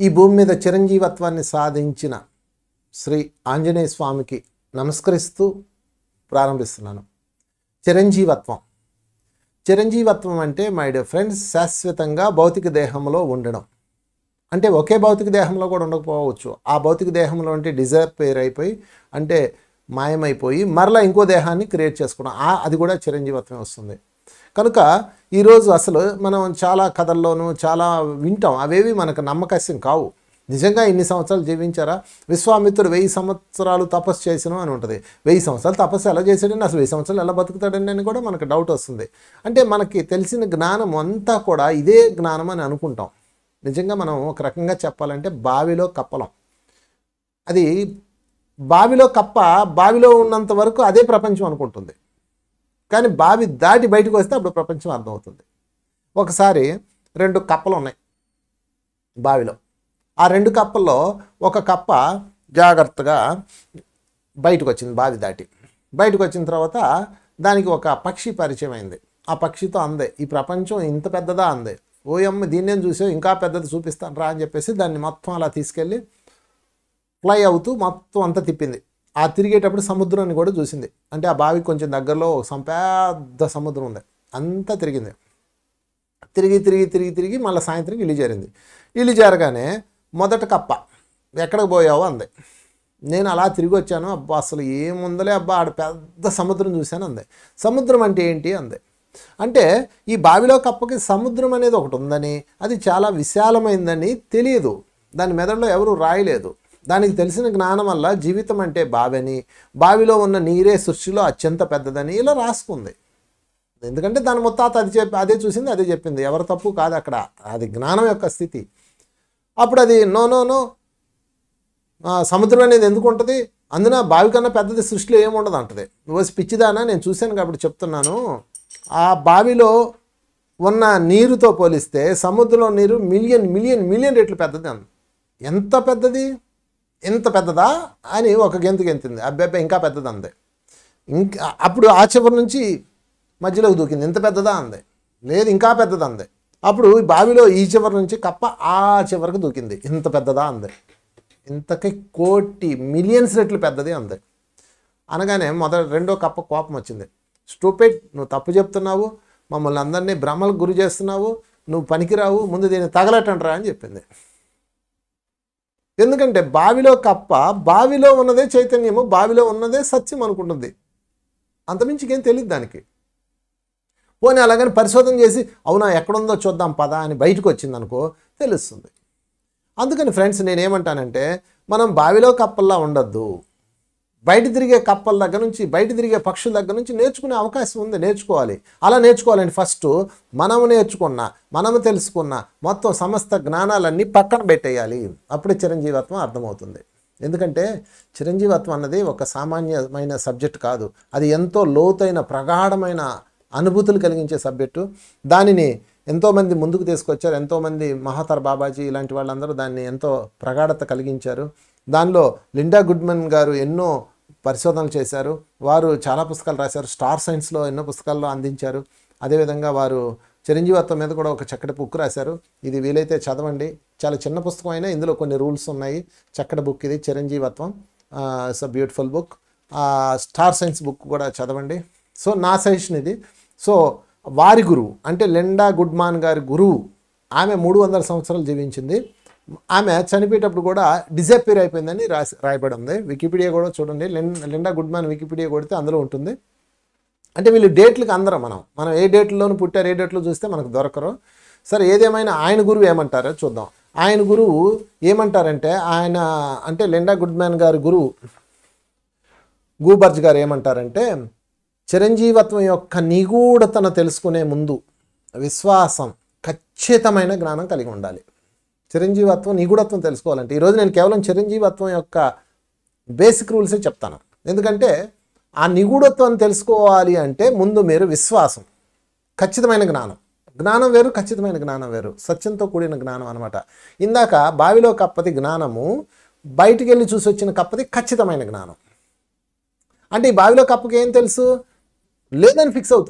ఈ భూమి మీద చిరంజీవత్వాన్ని సాధించిన శ్రీ ఆంజనేయ స్వామికి నమస్కరిస్తూ ప్రారంభిస్తున్నాను చిరంజీవత్వం చిరంజీవత్వం అంటే మై డియర్ ఫ్రెండ్స్ శాశ్వతంగా భౌతిక దేహంలో ఉండడం అంటే ఒకే భౌతిక దేహంలో కూడా ఉండకపోవచ్చు ఆ భౌతిక దేహంలో అంటే డిజపేర్ అయిపోయి అంటే మాయమైపోయి మరలా ఇంకో దేహాన్ని క్రియేట్ చేసుకోవడం ఆ అది కూడా చిరంజీవత్వం వస్తుంది కనుక ఈరోజు అసలు మనం చాలా కథల్లోనూ చాలా వింటాం అవేవి మనకు నమ్మకస్యం కావు నిజంగా ఇన్ని సంవత్సరాలు జీవించారా విశ్వామిత్రుడు వెయ్యి సంవత్సరాలు తపస్సు చేసిన అని ఉంటుంది వెయ్యి సంవత్సరాలు తపస్సు ఎలా చేశాడండి అసలు వెయ్యి సంవత్సరాలు ఎలా బతుకుతాడండి అని కూడా మనకు డౌట్ వస్తుంది అంటే మనకి తెలిసిన జ్ఞానం అంతా కూడా ఇదే జ్ఞానం అని అనుకుంటాం నిజంగా మనం ఒక రకంగా చెప్పాలంటే బావిలో కప్పలం అది బావిలో కప్ప బావిలో ఉన్నంత వరకు అదే ప్రపంచం అనుకుంటుంది కానీ బావి దాటి బయటకు వస్తే అప్పుడు ప్రపంచం అర్థమవుతుంది ఒకసారి రెండు కప్పలు ఉన్నాయి బావిలో ఆ రెండు కప్పల్లో ఒక కప్ప జాగ్రత్తగా బయటకు వచ్చింది బావి దాటి బయటకు వచ్చిన తర్వాత దానికి ఒక పక్షి పరిచయం అయింది ఆ పక్షితో అందే ఈ ప్రపంచం ఇంత పెద్దదా అందే ఓయమ్మ దీన్నేం చూసావు ఇంకా పెద్దది చూపిస్తాను రా అని చెప్పేసి దాన్ని మొత్తం అలా తీసుకెళ్ళి ఫ్లై అవుతూ మొత్తం అంతా తిప్పింది ఆ తిరిగేటప్పుడు సముద్రాన్ని కూడా చూసింది అంటే ఆ బావికి కొంచెం దగ్గరలో ఒక సం- పెద్ద సముద్రం ఉంది అంతా తిరిగింది తిరిగి తిరిగి తిరిగి తిరిగి మళ్ళీ సాయంత్రం ఇల్లు చేరింది ఇల్లు చేరగానే మొదట కప్ప ఎక్కడికి పోయావు అంది నేను అలా తిరిగి వచ్చాను అబ్బా అసలు ఏముందలే అబ్బా ఆడ పెద్ద సముద్రం చూశాను అంది సముద్రం అంటే ఏంటి అంది అంటే ఈ బావిలో కప్పకి సముద్రం అనేది ఒకటి ఉందని అది చాలా విశాలమైందని తెలియదు దాని మెదడులో ఎవరు రాయలేదు దానికి తెలిసిన జ్ఞానం వల్ల జీవితం అంటే బావని బావిలో ఉన్న నీరే సృష్టిలో అత్యంత పెద్దదని ఇలా రాసుకుంది ఎందుకంటే దాని ముత్తాత అది చెప్పి అదే చూసింది అదే చెప్పింది ఎవరి తప్పు కాదు అక్కడ అది జ్ఞానం యొక్క స్థితి అప్పుడు అది నో నో నో ఆ, సముద్రం అనేది ఎందుకు ఉంటుంది అందున బావి కన్నా పెద్దది సృష్టిలో ఏముండదు అంటది నువ్వు పిచ్చిదానా నేను చూశాను కాబట్టి చెప్తున్నాను ఆ బావిలో ఉన్న నీరుతో పోలిస్తే సముద్రంలో నీరు మిలియన్ మిలియన్ మిలియన్ రెట్లు పెద్దది అంది ఎంత పెద్దది ఎంత పెద్దదా అని ఒక గెంతు గెంతింది అబ్బాయి ఇంకా పెద్దది అంది ఇంకా అప్పుడు ఆ చివరి నుంచి మధ్యలోకి దూకింది ఇంత పెద్దదా అంది లేదు ఇంకా పెద్దది అంది అప్పుడు ఈ బావిలో ఈ చివరి నుంచి కప్ప ఆ చివరికి దూకింది ఇంత పెద్దదా అంది ఇంతకి కోటి మిలియన్స్ రెట్లు పెద్దది అంది అనగానే మొదటి రెండో కప్ప కోపం వచ్చింది స్టూపెడ్ నువ్వు తప్పు చెప్తున్నావు మమ్మల్ని అందరినీ భ్రమలకు గురి చేస్తున్నావు నువ్వు పనికిరావు ముందు దీన్ని తగలటండ్రా అని చెప్పింది ఎందుకంటే బావిలో కప్ప బావిలో ఉన్నదే చైతన్యము బావిలో ఉన్నదే సత్యం అనుకుంటుంది అంతమించికేం తెలియదు దానికి పోనీ అలాగని పరిశోధన చేసి అవునా ఎక్కడుందో చూద్దాం పదా అని బయటకు వచ్చింది అనుకో తెలుస్తుంది అందుకని ఫ్రెండ్స్ నేనేమంటానంటే మనం బావిలో కప్పల్లా ఉండొద్దు బయట తిరిగే కప్పల దగ్గర నుంచి బయట తిరిగే పక్షుల దగ్గర నుంచి నేర్చుకునే అవకాశం ఉంది నేర్చుకోవాలి అలా నేర్చుకోవాలండి ఫస్ట్ మనము నేర్చుకున్న మనము తెలుసుకున్న మొత్తం సమస్త జ్ఞానాలన్నీ పక్కన పెట్టేయాలి అప్పుడే చిరంజీవత్వం అర్థమవుతుంది ఎందుకంటే చిరంజీవత్వం అన్నది ఒక సామాన్యమైన సబ్జెక్ట్ కాదు అది ఎంతో లోతైన ప్రగాఢమైన అనుభూతులు కలిగించే సబ్జెక్టు దానిని ఎంతోమంది ముందుకు తీసుకొచ్చారు ఎంతోమంది మహాతర్ బాబాజీ ఇలాంటి వాళ్ళందరూ దాన్ని ఎంతో ప్రగాఢత కలిగించారు దానిలో లిండా గుడ్మన్ గారు ఎన్నో పరిశోధనలు చేశారు వారు చాలా పుస్తకాలు రాశారు స్టార్ సైన్స్లో ఎన్నో పుస్తకాల్లో అందించారు అదేవిధంగా వారు చిరంజీవత్వం మీద కూడా ఒక చక్కటి బుక్ రాశారు ఇది వీలైతే చదవండి చాలా చిన్న పుస్తకం అయినా ఇందులో కొన్ని రూల్స్ ఉన్నాయి చక్కటి బుక్ ఇది చిరంజీవత్వం it's a beautiful book star science book కూడా చదవండి సో నా సజెషన్ ఇది సో వారి గురువు అంటే లెండా గుడ్మాన్ గారి గురువు ఆమె మూడు వందల సంవత్సరాలు జీవించింది ఆమె చనిపోయేటప్పుడు కూడా డిజపేర్ అయిపోయిందని రాసి రాయబడి ఉంది వికీపీడియా కూడా చూడండి లెన్ లెండా గుడ్మాన్ వికీపీడియా కొడితే అందులో ఉంటుంది అంటే వీళ్ళు డేట్లకు అందరం మనం మనం ఏ డేట్లోనూ పుట్టారు ఏ డేట్లో చూస్తే మనకు దొరకరు సరే ఏదేమైనా ఆయన గురువు ఏమంటారో చూద్దాం ఆయన గురువు ఏమంటారంటే ఆయన అంటే లెండా గుడ్మాన్ గారి గురువు గూబర్జ్ గారు ఏమంటారంటే చిరంజీవత్వం యొక్క నిగూఢతను తెలుసుకునే ముందు విశ్వాసం ఖచ్చితమైన జ్ఞానం కలిగి ఉండాలి చిరంజీవత్వం నిగూఢత్వం తెలుసుకోవాలంటే ఈరోజు నేను కేవలం చిరంజీవత్వం యొక్క బేసిక్ రూల్సే చెప్తాను ఎందుకంటే ఆ నిగూఢత్వం తెలుసుకోవాలి అంటే ముందు మీరు విశ్వాసం ఖచ్చితమైన జ్ఞానం జ్ఞానం వేరు ఖచ్చితమైన జ్ఞానం వేరు సత్యంతో కూడిన జ్ఞానం అనమాట ఇందాక బావిలో కప్పది జ్ఞానము బయటికి వెళ్ళి చూసి వచ్చిన కప్పది ఖచ్చితమైన జ్ఞానం అంటే ఈ బావిలో కప్పకి ఏం తెలుసు లేదని ఫిక్స్ అవుతుంది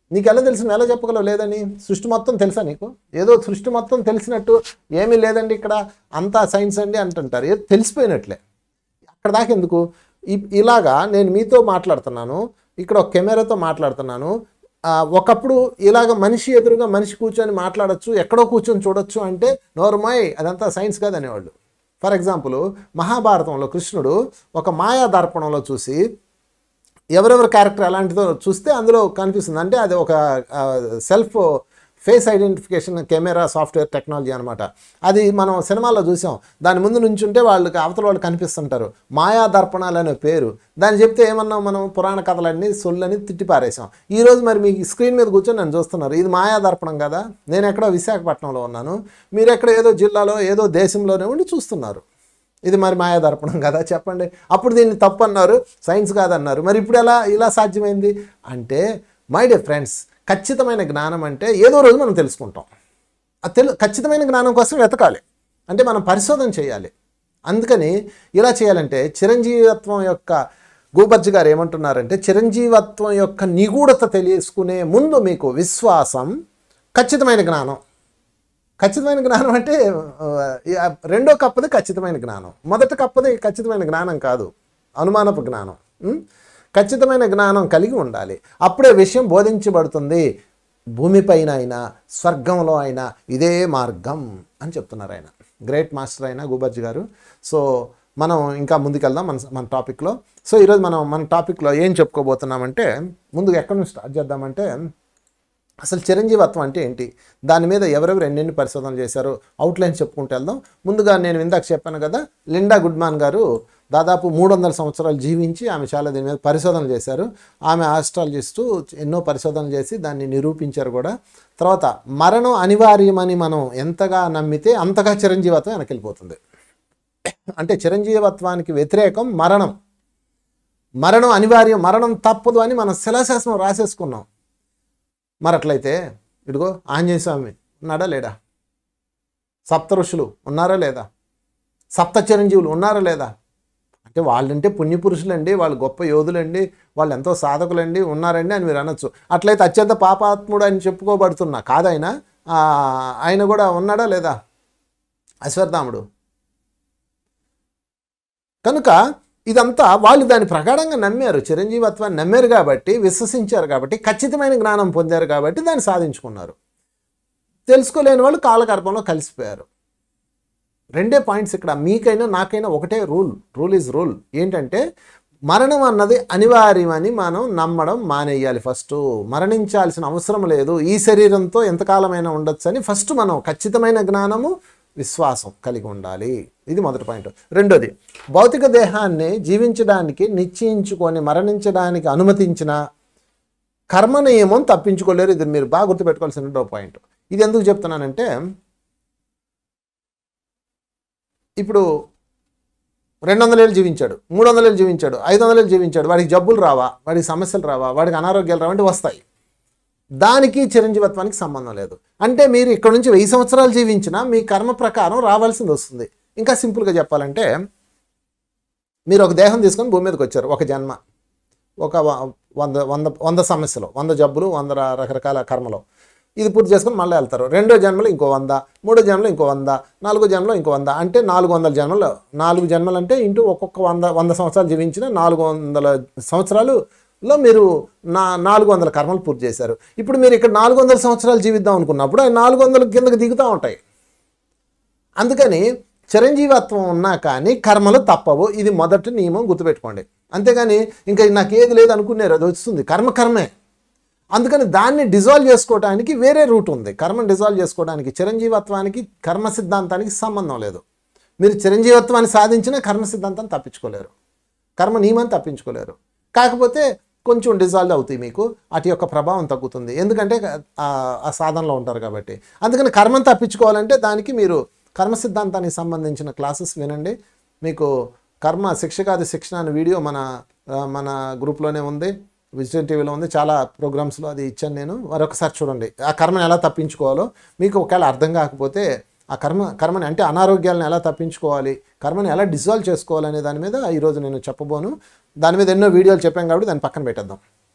నీకు ఎలా తెలిసి నువ్వు ఎలా చెప్పగలవు లేదని సృష్టి మొత్తం తెలుసా నీకు ఏదో సృష్టి మొత్తం తెలిసినట్టు ఏమీ లేదండి ఇక్కడ అంతా సైన్స్ అండి అంటుంటారు ఏదో తెలిసిపోయినట్లే అక్కడ దాకా ఎందుకు ఇ- ఇలాగా నేను మీతో మాట్లాడుతున్నాను ఇక్కడ ఒక కెమెరాతో మాట్లాడుతున్నాను ఆ, ఒకప్పుడు ఇలాగ మనిషి ఎదురుగా మనిషి కూర్చొని మాట్లాడొచ్చు ఎక్కడో కూర్చొని చూడొచ్చు అంటే నోర్మాయ్ అదంతా సైన్స్ కాదు అనేవాళ్ళు ఫర్ ఎగ్జాంపుల్ మహాభారతంలో కృష్ణుడు ఒక మాయా దర్పణంలో చూసి ఎవరెవరి క్యారెక్టర్ ఎలాంటిదో చూస్తే అందులో కనిపిస్తుంది అంటే అది ఒక self face identification camera software technology అనమాట అది మనం సినిమాల్లో చూసాం దాని ముందు నుంచి ఉంటే వాళ్ళకి అవతల వాళ్ళు కనిపిస్తుంటారు మాయా దర్పణాలు అనే పేరు దాన్ని చెప్తే ఏమన్నాం మనం పురాణ కథలన్నీ సొల్లని తిట్టి పారేసాం ఈ రోజు మరి మీ స్క్రీన్ మీద కూర్చొని నన్ను చూస్తున్నారు ఇది మాయా దర్పణం కదా నేను ఎక్కడో విశాఖపట్నంలో ఉన్నాను మీరు ఎక్కడ ఏదో జిల్లాలో ఏదో దేశంలోనే ఉండి చూస్తున్నారు ఇది మరి మాయాదర్పణం కదా చెప్పండి అప్పుడు దీన్ని తప్పు అన్నారు సైన్స్ కాదన్నారు మరి ఇప్పుడు ఎలా ఇలా సాధ్యమైంది అంటే మై డే ఫ్రెండ్స్ ఖచ్చితమైన జ్ఞానం అంటే ఏదో రోజు మనం తెలుసుకుంటాం ఆ తెలు ఖచ్చితమైన జ్ఞానం కోసం వెతకాలి అంటే మనం పరిశోధన చేయాలి అందుకని ఇలా చేయాలంటే చిరంజీవత్వం యొక్క గోబర్జీ గారు ఏమంటున్నారంటే చిరంజీవత్వం యొక్క నిగూఢత తెలుసుకునే ముందు మీకు విశ్వాసం ఖచ్చితమైన జ్ఞానం ఖచ్చితమైన జ్ఞానం అంటే ఆ, రెండో కప్పది ఖచ్చితమైన జ్ఞానం మొదటి కప్పది ఖచ్చితమైన జ్ఞానం కాదు అనుమానపు జ్ఞానం ఉం? ఖచ్చితమైన జ్ఞానం కలిగి ఉండాలి అప్పుడే విషయం బోధించబడుతుంది భూమిపైన అయినా స్వర్గంలో అయినా ఇదే మార్గం అని చెప్తున్నారు ఆయన గ్రేట్ మాస్టర్ అయిన గుబర్జీ గారు సో మనం ఇంకా ముందుకెళ్దాం మన మన టాపిక్లో సో ఈరోజు మనం మన టాపిక్లో ఏం చెప్పుకోబోతున్నామంటే ముందుగా ఎక్కడి నుంచి స్టార్ట్ చేద్దామంటే అసలు చిరంజీవత్వం అంటే ఏంటి దాని మీద ఎవరెవరు ఎన్నెన్ని పరిశోధనలు చేశారో అవుట్లైన్ చెప్పుకుంటూ వెళ్దాం ముందుగా నేను ఇందాక చెప్పాను కదా లిండా గుడ్మాన్ గారు దాదాపు మూడు వందల సంవత్సరాలు జీవించి ఆమె చాలా దీని మీద పరిశోధనలు చేశారు ఆమె ఆస్ట్రాలజిస్టు ఎన్నో పరిశోధనలు చేసి దాన్ని నిరూపించారు కూడా తర్వాత మరణం అనివార్యమని మనం ఎంతగా నమ్మితే అంతగా చిరంజీవత్వం వెనకెళ్ళిపోతుంది అంటే చిరంజీవత్వానికి వ్యతిరేకం మరణం మరణం అనివార్యం మరణం తప్పదు అని మనం శిలాశాసనం రాసేసుకున్నాం మరి అట్లయితే ఇదిగో ఆంజనేయ స్వామి ఉన్నాడా లేడా సప్త ఋషులు ఉన్నారా లేదా సప్త చిరంజీవులు ఉన్నారా లేదా అంటే వాళ్ళంటే పుణ్యపురుషులండి వాళ్ళు గొప్ప యోధులండి వాళ్ళు ఎంతో సాధకులండి ఉన్నారండి అని మీరు అనొచ్చు అట్లయితే అత్యంత పాపాత్ముడు అని చెప్పుకోబడుతున్నా కాదైన ఆయన కూడా ఉన్నాడా లేదా అశ్వత్థాముడు కనుక ఇదంతా వాళ్ళు దాని ప్రకారంగా నమ్మారు చిరంజీవత్వాన్ని నమ్మారు కాబట్టి విశ్వసించారు కాబట్టి ఖచ్చితమైన జ్ఞానం పొందారు కాబట్టి దాన్ని సాధించుకున్నారు తెలుసుకోలేని వాళ్ళు కాలగర్భంలో కలిసిపోయారు రెండే పాయింట్స్ ఇక్కడ మీకైనా నాకైనా ఒకటే రూల్ రూల్ ఈజ్ రూల్ ఏంటంటే మరణం అన్నది అనివార్యమని మనం నమ్మడం మానేయాలి ఫస్ట్ మరణించాల్సిన అవసరం లేదు ఈ శరీరంతో ఎంతకాలమైనా ఉండొచ్చు అని ఫస్ట్ మనం ఖచ్చితమైన జ్ఞానము విశ్వాసం కలిగి ఉండాలి ఇది మొదటి పాయింట్ రెండోది భౌతిక దేహాన్ని జీవించడానికి నిశ్చయించుకొని మరణించడానికి అనుమతించిన కర్మ నియమం తప్పించుకోలేరు ఇది మీరు బాగా గుర్తుపెట్టుకోవాల్సిన రెండో పాయింట్ ఇది ఎందుకు చెప్తున్నానంటే ఇప్పుడు రెండు వందల ఏళ్ళు జీవించాడు మూడు వందల ఏళ్ళు జీవించాడు ఐదు వందల ఏళ్ళు జీవించాడు వాడికి జబ్బులు రావా వాడికి సమస్యలు రావా వాడికి అనారోగ్యాలు రావా అంటే వస్తాయి దానికి చిరంజీవత్వానికి సంబంధం లేదు అంటే మీరు ఇక్కడ నుంచి వెయ్యి సంవత్సరాలు జీవించినా మీ కర్మ ప్రకారం రావాల్సింది వస్తుంది ఇంకా సింపుల్గా చెప్పాలంటే మీరు ఒక దేహం తీసుకొని భూమి మీదకి వచ్చారు ఒక జన్మ ఒక వ- వంద వంద వంద సమస్యలు వంద జబ్బులు వంద ర- రకరకాల కర్మలు ఇది పూర్తి చేసుకొని మళ్ళీ వెళ్తారు రెండో జన్మలో ఇంకో వంద మూడో జన్మలో ఇంకో వంద నాలుగో జన్మలో ఇంకో వంద అంటే నాలుగు వందల జన్మలు నాలుగు జన్మలు అంటే ఇంటూ ఒక్కొక్క వంద వంద సంవత్సరాలు జీవించిన నాలుగు వందల సంవత్సరాలులో మీరు నా నాలుగు వందల కర్మలు పూర్తి చేశారు ఇప్పుడు మీరు ఇక్కడ నాలుగు వందల సంవత్సరాలు జీవిద్దాం అనుకున్నప్పుడు అవి నాలుగు వందల కిందకి దిగుతూ ఉంటాయి అందుకని చిరంజీవత్వం ఉన్నా కానీ కర్మలు తప్పవు ఇది మొదటి నియమం గుర్తుపెట్టుకోండి అంతేగాని ఇంకా నాకు ఏది లేదు అనుకున్నారు అది వస్తుంది కర్మ కర్మే అందుకని దాన్ని డిజాల్వ్ చేసుకోవడానికి వేరే రూట్ ఉంది కర్మను డిజాల్వ్ చేసుకోవడానికి చిరంజీవత్వానికి కర్మ సిద్ధాంతానికి సంబంధం లేదు మీరు చిరంజీవత్వాన్ని సాధించిన కర్మ సిద్ధాంతాన్ని తప్పించుకోలేరు కర్మ నియమాన్ని తప్పించుకోలేరు కాకపోతే కొంచెం డిజాల్వ్ అవుతాయి మీకు వాటి యొక్క ప్రభావం తగ్గుతుంది ఎందుకంటే ఆ ఆ సాధనలో ఉంటారు కాబట్టి అందుకని కర్మను తప్పించుకోవాలంటే దానికి మీరు కర్మ సిద్ధాంతానికి సంబంధించిన క్లాసెస్ వినండి మీకు కర్మ శిక్ష కాదు శిక్షణ అనే వీడియో మన ఆ, మన గ్రూప్లోనే ఉంది విజన్ టీవీలో ఉంది చాలా ప్రోగ్రామ్స్లో అది ఇచ్చాను నేను మరొకసారి చూడండి ఆ కర్మను ఎలా తప్పించుకోవాలో మీకు ఒకవేళ అర్థం కాకపోతే ఆ కర్మ కర్మని అంటే అనారోగ్యాలను ఎలా తప్పించుకోవాలి కర్మని ఎలా డిజాల్వ్ చేసుకోవాలనే దాని మీద ఈరోజు నేను చెప్పబోను దాని మీద ఎన్నో వీడియోలు చెప్పాను కాబట్టి దాన్ని పక్కన పెట్టేద్దాం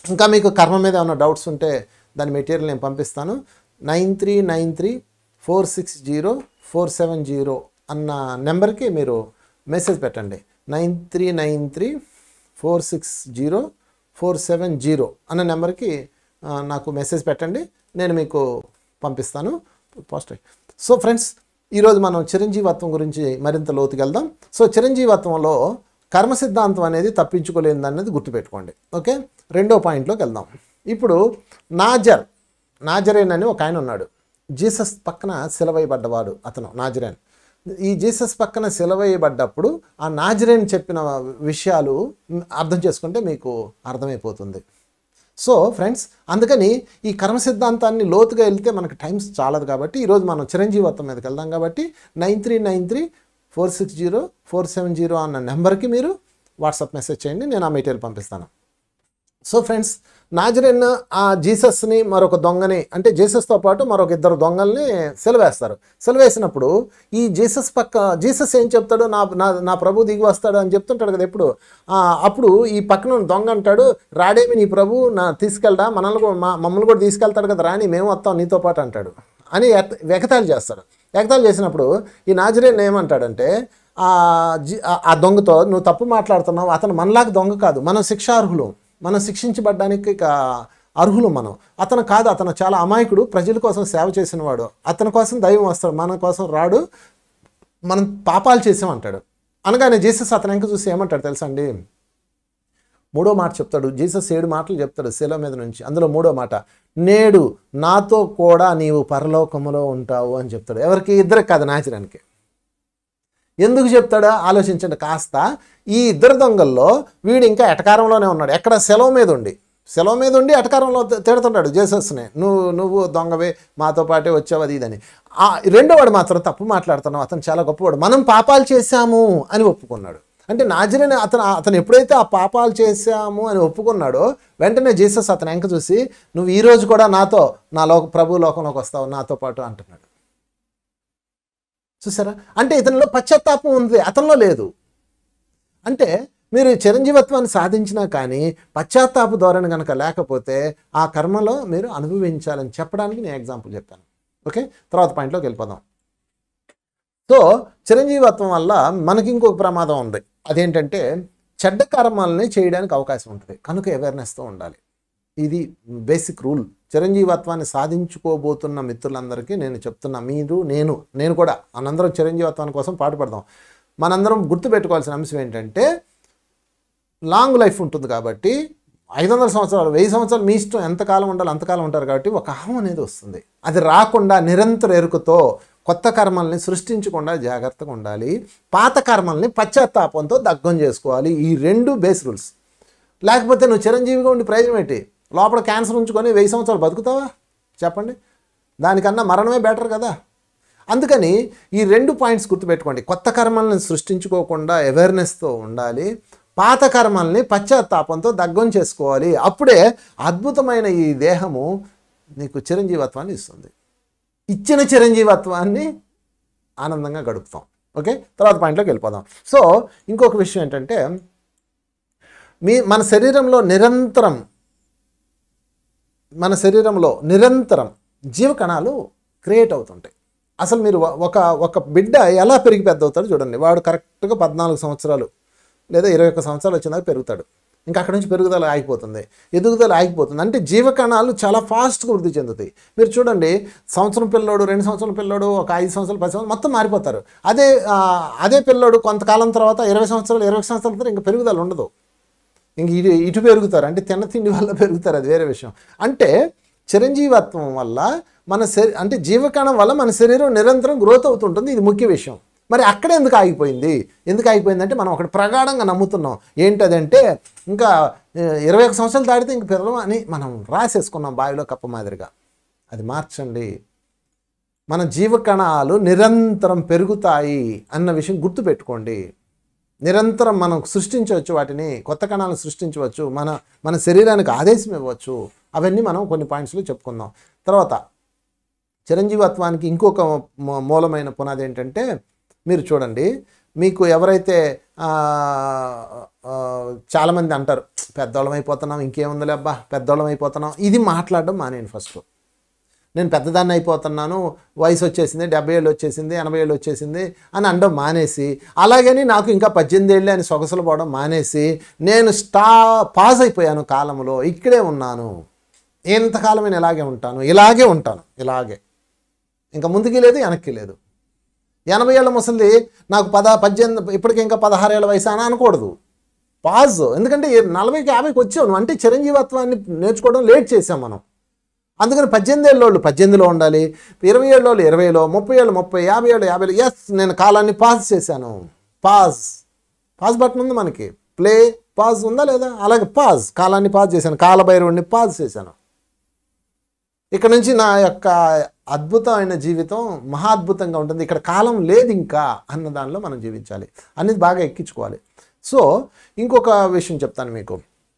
ఇంకా మీకు కర్మ మీద ఏమైనా డౌట్స్ ఉంటే దాని మెటీరియల్ నేను పంపిస్తాను nine three nine three four six zero four seven zero అన్న నెంబర్కి మీరు మెసేజ్ పెట్టండి nine three nine three four six zero four seven zero అన్న నెంబర్కి ఆ, నాకు మెసేజ్ పెట్టండి నేను మీకు పంపిస్తాను పోస్ట్ సో ఫ్రెండ్స్ ఈరోజు మనం చిరంజీవత్వం గురించి మరింత లోతుకి వెళ్దాం సో చిరంజీవత్వంలో కర్మ సిద్ధాంతం అనేది తప్పించుకోలేనిది అనేది గుర్తుపెట్టుకోండి ఓకే రెండో పాయింట్లోకి వెళ్దాం ఇప్పుడు నాజర్ నాజరేన్ అని ఒక ఆయన ఉన్నాడు జీసస్ పక్కన సిలవేయబడ్డవాడు అతను నాజరేన్ ఈ జీసస్ పక్కన సిలవేయబడ్డప్పుడు ఆ నాజరేన్ చెప్పిన విషయాలు అర్థం చేసుకుంటే మీకు అర్థమైపోతుంది సో ఫ్రెండ్స్ అందుకని ఈ కర్మ సిద్ధాంతాన్ని లోతుగా వెళ్తే మనకు టైమ్స్ చాలదు కాబట్టి ఈరోజు మనం చిరంజీవత్వం మీదకి వెళ్దాం కాబట్టి nine three nine three four six zero four seven zero అన్న నెంబర్కి మీరు వాట్సాప్ మెసేజ్ చేయండి నేను ఆ మెటీరియల్ పంపిస్తాను సో ఫ్రెండ్స్ నాజరిన్ ఆ జీసస్ని మరొక దొంగని అంటే జీసస్తో పాటు మరొక ఇద్దరు దొంగల్ని సెలవేస్తారు సెలవేసినప్పుడు ఈ జీసస్ పక్క జీసస్ ఏం చెప్తాడు నా నా నా ప్రభు దిగి వస్తాడు అని చెప్తుంటాడు కదా ఎప్పుడు ఆ, అప్పుడు ఈ పక్కన ఉన్న దొంగ అంటాడు రాడేమి నీ ప్రభు నా తీసుకెళ్ళడా మనల్ని కూడా మా మమ్మల్ని కూడా తీసుకెళ్తాడు కదా రాని మేము వస్తాం నీతో పాటు అంటాడు అని ఎట్- ఎగతాళి చేస్తాడు ఎగతాళి చేసినప్పుడు ఈ నాజరేన్ ఏమంటాడంటే ఆ జి- ఆ- ఆ దొంగతో నువ్వు తప్పు మాట్లాడుతున్నావు అతను మనలాగా దొంగ కాదు మనం శిక్షార్హులు మనం శిక్షించబడ్డానికి ఇక అర్హులు మనం అతను కాదు అతను చాలా అమాయకుడు ప్రజల కోసం సేవ చేసినవాడు అతని కోసం దైవం వస్తాడు మన కోసం రాడు మనం పాపాలు చేసామంటాడు అనగానే జీసస్ అతని వెంక చూసి ఏమంటాడు తెలుసా అండి మూడో మాట చెప్తాడు జీసస్ ఏడు మాటలు చెప్తాడు శిల మీద నుంచి అందులో మూడో మాట నేడు నాతో కూడా నీవు పరలోకములో ఉంటావు అని చెప్తాడు ఎవరికి ఇద్దరికి కాదు నాచరానికి ఎందుకు చెప్తాడో ఆలోచించండి కాస్త ఈ ఇద్దరు దొంగల్లో వీడు ఇంకా ఎటకారంలోనే ఉన్నాడు ఎక్కడ సెలవు మీద ఉండి సెలవు మీద ఉండి ఎటకారంలో తి- తిడుతుంటాడు జేసస్ని నువ్వు నువ్వు దొంగవే మాతో పాటే వచ్చావు అది ఇదని ఆ రెండో వాడు మాత్రం తప్పు మాట్లాడుతున్నావు అతను చాలా గొప్పవాడు మనం పాపాలు చేశాము అని ఒప్పుకున్నాడు అంటే నాజరేని అతను అతను ఎప్పుడైతే ఆ పాపాలు చేశాము అని ఒప్పుకున్నాడో వెంటనే జీసస్ అతను వెంక చూసి నువ్వు ఈ రోజు కూడా నాతో నా లోక ప్రభు లోకంలోకి వస్తావు నాతో పాటు అంటున్నాడు చూసారా అంటే ఇతనిలో పశ్చాత్తాపం ఉంది అతనిలో లేదు అంటే మీరు చిరంజీవత్వాన్ని సాధించినా కానీ పశ్చాత్తాప ధోరణి కనుక లేకపోతే ఆ కర్మలో మీరు అనుభవించాలని చెప్పడానికి నేను ఎగ్జాంపుల్ చెప్పాను ఓకే తర్వాత పాయింట్లోకి వెళ్ళిపోదాం సో చిరంజీవత్వం వల్ల మనకి ఇంకొక ప్రమాదం ఉంది అదేంటంటే చెడ్డ కర్మాలని చేయడానికి అవకాశం ఉంటుంది కనుక అవేర్నెస్తో ఉండాలి ఇది బేసిక్ రూల్ చిరంజీవత్వాన్ని సాధించుకోబోతున్న మిత్రులందరికీ నేను చెప్తున్నా మీరు నేను నేను కూడా మనందరం చిరంజీవత్వాన్ని కోసం పాటుపడదాం మనందరం గుర్తుపెట్టుకోవాల్సిన అంశం ఏంటంటే లాంగ్ లైఫ్ ఉంటుంది కాబట్టి ఐదు వందల సంవత్సరాలు వెయ్యి సంవత్సరాలు మీ ఇష్టం ఎంతకాలం ఉండాలి అంతకాలం ఉంటారు కాబట్టి ఒక అహం అనేది వస్తుంది అది రాకుండా నిరంతర ఎరుకతో కొత్త కర్మల్ని సృష్టించకుండా జాగ్రత్తగా ఉండాలి పాత కర్మల్ని పశ్చాత్తాపంతో దగ్గం చేసుకోవాలి ఈ రెండు బేస్ రూల్స్ లేకపోతే నువ్వు చిరంజీవిగా ఉండి ప్రయోజనం ఏంటి లోపల క్యాన్సర్ ఉంచుకొని వెయ్యి సంవత్సరాలు బతుకుతావా చెప్పండి దానికన్నా మరణమే బెటర్ కదా అందుకని ఈ రెండు పాయింట్స్ గుర్తుపెట్టుకోండి కొత్త కర్మల్ని సృష్టించుకోకుండా అవేర్నెస్తో ఉండాలి పాత కర్మల్ని పశ్చాత్తాపంతో దగ్గం చేసుకోవాలి అప్పుడే అద్భుతమైన ఈ దేహము నీకు చిరంజీవత్వాన్ని ఇస్తుంది ఇచ్చిన చిరంజీవత్వాన్ని ఆనందంగా గడుపుతాం ఓకే తర్వాత పాయింట్లోకి వెళ్ళిపోదాం సో ఇంకొక విషయం ఏంటంటే మీ మన శరీరంలో నిరంతరం మన శరీరంలో నిరంతరం జీవకణాలు క్రియేట్ అవుతుంటాయి అసలు మీరు ఒ- ఒక ఒక బిడ్డ ఎలా పెరిగి పెద్ద అవుతాడో చూడండి వాడు కరెక్ట్గా పద్నాలుగు సంవత్సరాలు లేదా ఇరవై ఒక్క సంవత్సరాలు వచ్చినాక పెరుగుతాడు ఇంకా అక్కడి నుంచి పెరుగుదల ఆగిపోతుంది ఎదుగుదల ఆగిపోతుంది అంటే జీవకణాలు చాలా ఫాస్ట్గా వృద్ధి చెందుతాయి మీరు చూడండి సంవత్సరం పిల్లోడు రెండు సంవత్సరాల పిల్లోడు ఒక ఐదు సంవత్సరాలు పది సంవత్సరాలు మొత్తం మారిపోతారు అదే ఆ, అదే పిల్లోడు కొంతకాలం తర్వాత ఇరవై సంవత్సరాలు ఇరవై సంవత్సరాల తర్వాత ఇంకా పెరుగుదల ఉండదు ఇంక ఇటు ఇటు పెరుగుతారు అంటే తిన్న తిండి వల్ల పెరుగుతారు అది వేరే విషయం అంటే చిరంజీవత్వం వల్ల మన శరీ అంటే జీవకణం వల్ల మన శరీరం నిరంతరం గ్రోత్ అవుతుంటుంది ఇది ముఖ్య విషయం మరి అక్కడ ఎందుకు ఆగిపోయింది ఎందుకు ఆగిపోయిందంటే మనం ఒకటి ప్రగాఢంగా నమ్ముతున్నాం ఏంటదంటే ఇంకా ఆ, ఇరవై ఒక సంవత్సరాలు దాటితే ఇంక పిల్లలు అని మనం రాసేసుకున్నాం బావిలో కప్ప మాదిరిగా అది మార్చండి మన జీవకణాలు నిరంతరం పెరుగుతాయి అన్న విషయం గుర్తుపెట్టుకోండి నిరంతరం మనం సృష్టించవచ్చు వాటిని కొత్త కణాలను సృష్టించవచ్చు మన మన శరీరానికి ఆదేశం ఇవ్వచ్చు అవన్నీ మనం కొన్ని పాయింట్స్లో చెప్పుకుందాం తర్వాత చిరంజీవత్వానికి ఇంకొక మూ- మూలమైన పునాది ఏంటంటే మీరు చూడండి మీకు ఎవరైతే ఆ, ఆ, చాలామంది అంటారు పెద్దోళ్ళం అయిపోతున్నాం ఇంకేముందిలే అబ్బా పెద్దోళ్ళం అయిపోతున్నాం ఇది మాట్లాడడం మానేను ఫస్ట్ నేను పెద్దదాన్ని అయిపోతున్నాను వయసు వచ్చేసింది డెబ్బై ఏళ్ళు వచ్చేసింది ఎనభై ఏళ్ళు వచ్చేసింది అని అనడం మానేసి అలాగని నాకు ఇంకా పద్దెనిమిది ఏళ్ళు అని సొగసులు పోవడం మానేసి నేను స్టా పాస్ అయిపోయాను కాలంలో ఇక్కడే ఉన్నాను ఎంతకాలం నేను ఇలాగే ఉంటాను ఇలాగే ఉంటాను ఇలాగే ఇంకా ముందుకి లేదు వెనక్కి లేదు ఎనభై ఏళ్ళ ముసలి నాకు పద పద్దెనిమిది ఇప్పటికి ఇంకా పదహారు ఏళ్ళ వయసు అని అనకూడదు పాజ్ ఎందుకంటే నలభైకి యాభైకి వచ్చావు నువ్వు అంటే చిరంజీవత్వాన్ని నేర్చుకోవడం లేట్ చేసాం మనం అందుకని పద్దెనిమిది ఏళ్ళోళ్ళు పద్దెనిమిదిలో ఉండాలి ఇరవై ఏళ్ళోళ్ళు ఇరవైలో ముప్పై ఏళ్ళు ముప్పై యాభై ఏళ్ళు యాభైలో ఎస్ నేను కాలాన్ని పాజ్ చేశాను పాజ్ పాజ్ బటన్ ఉంది మనకి ప్లే పాజ్ ఉందా లేదా అలాగే పాజ్ కాలాన్ని పాజ్ చేశాను కాలభైరవుడిని పాజ్ చేశాను ఇక్కడ నుంచి నా యొక్క అద్భుతమైన జీవితం మహాద్భుతంగా ఉంటుంది ఇక్కడ కాలం లేదు ఇంకా అన్న దానిలో మనం జీవించాలి అనేది బాగా ఎక్కించుకోవాలి సో ఇంకొక విషయం చెప్తాను మీకు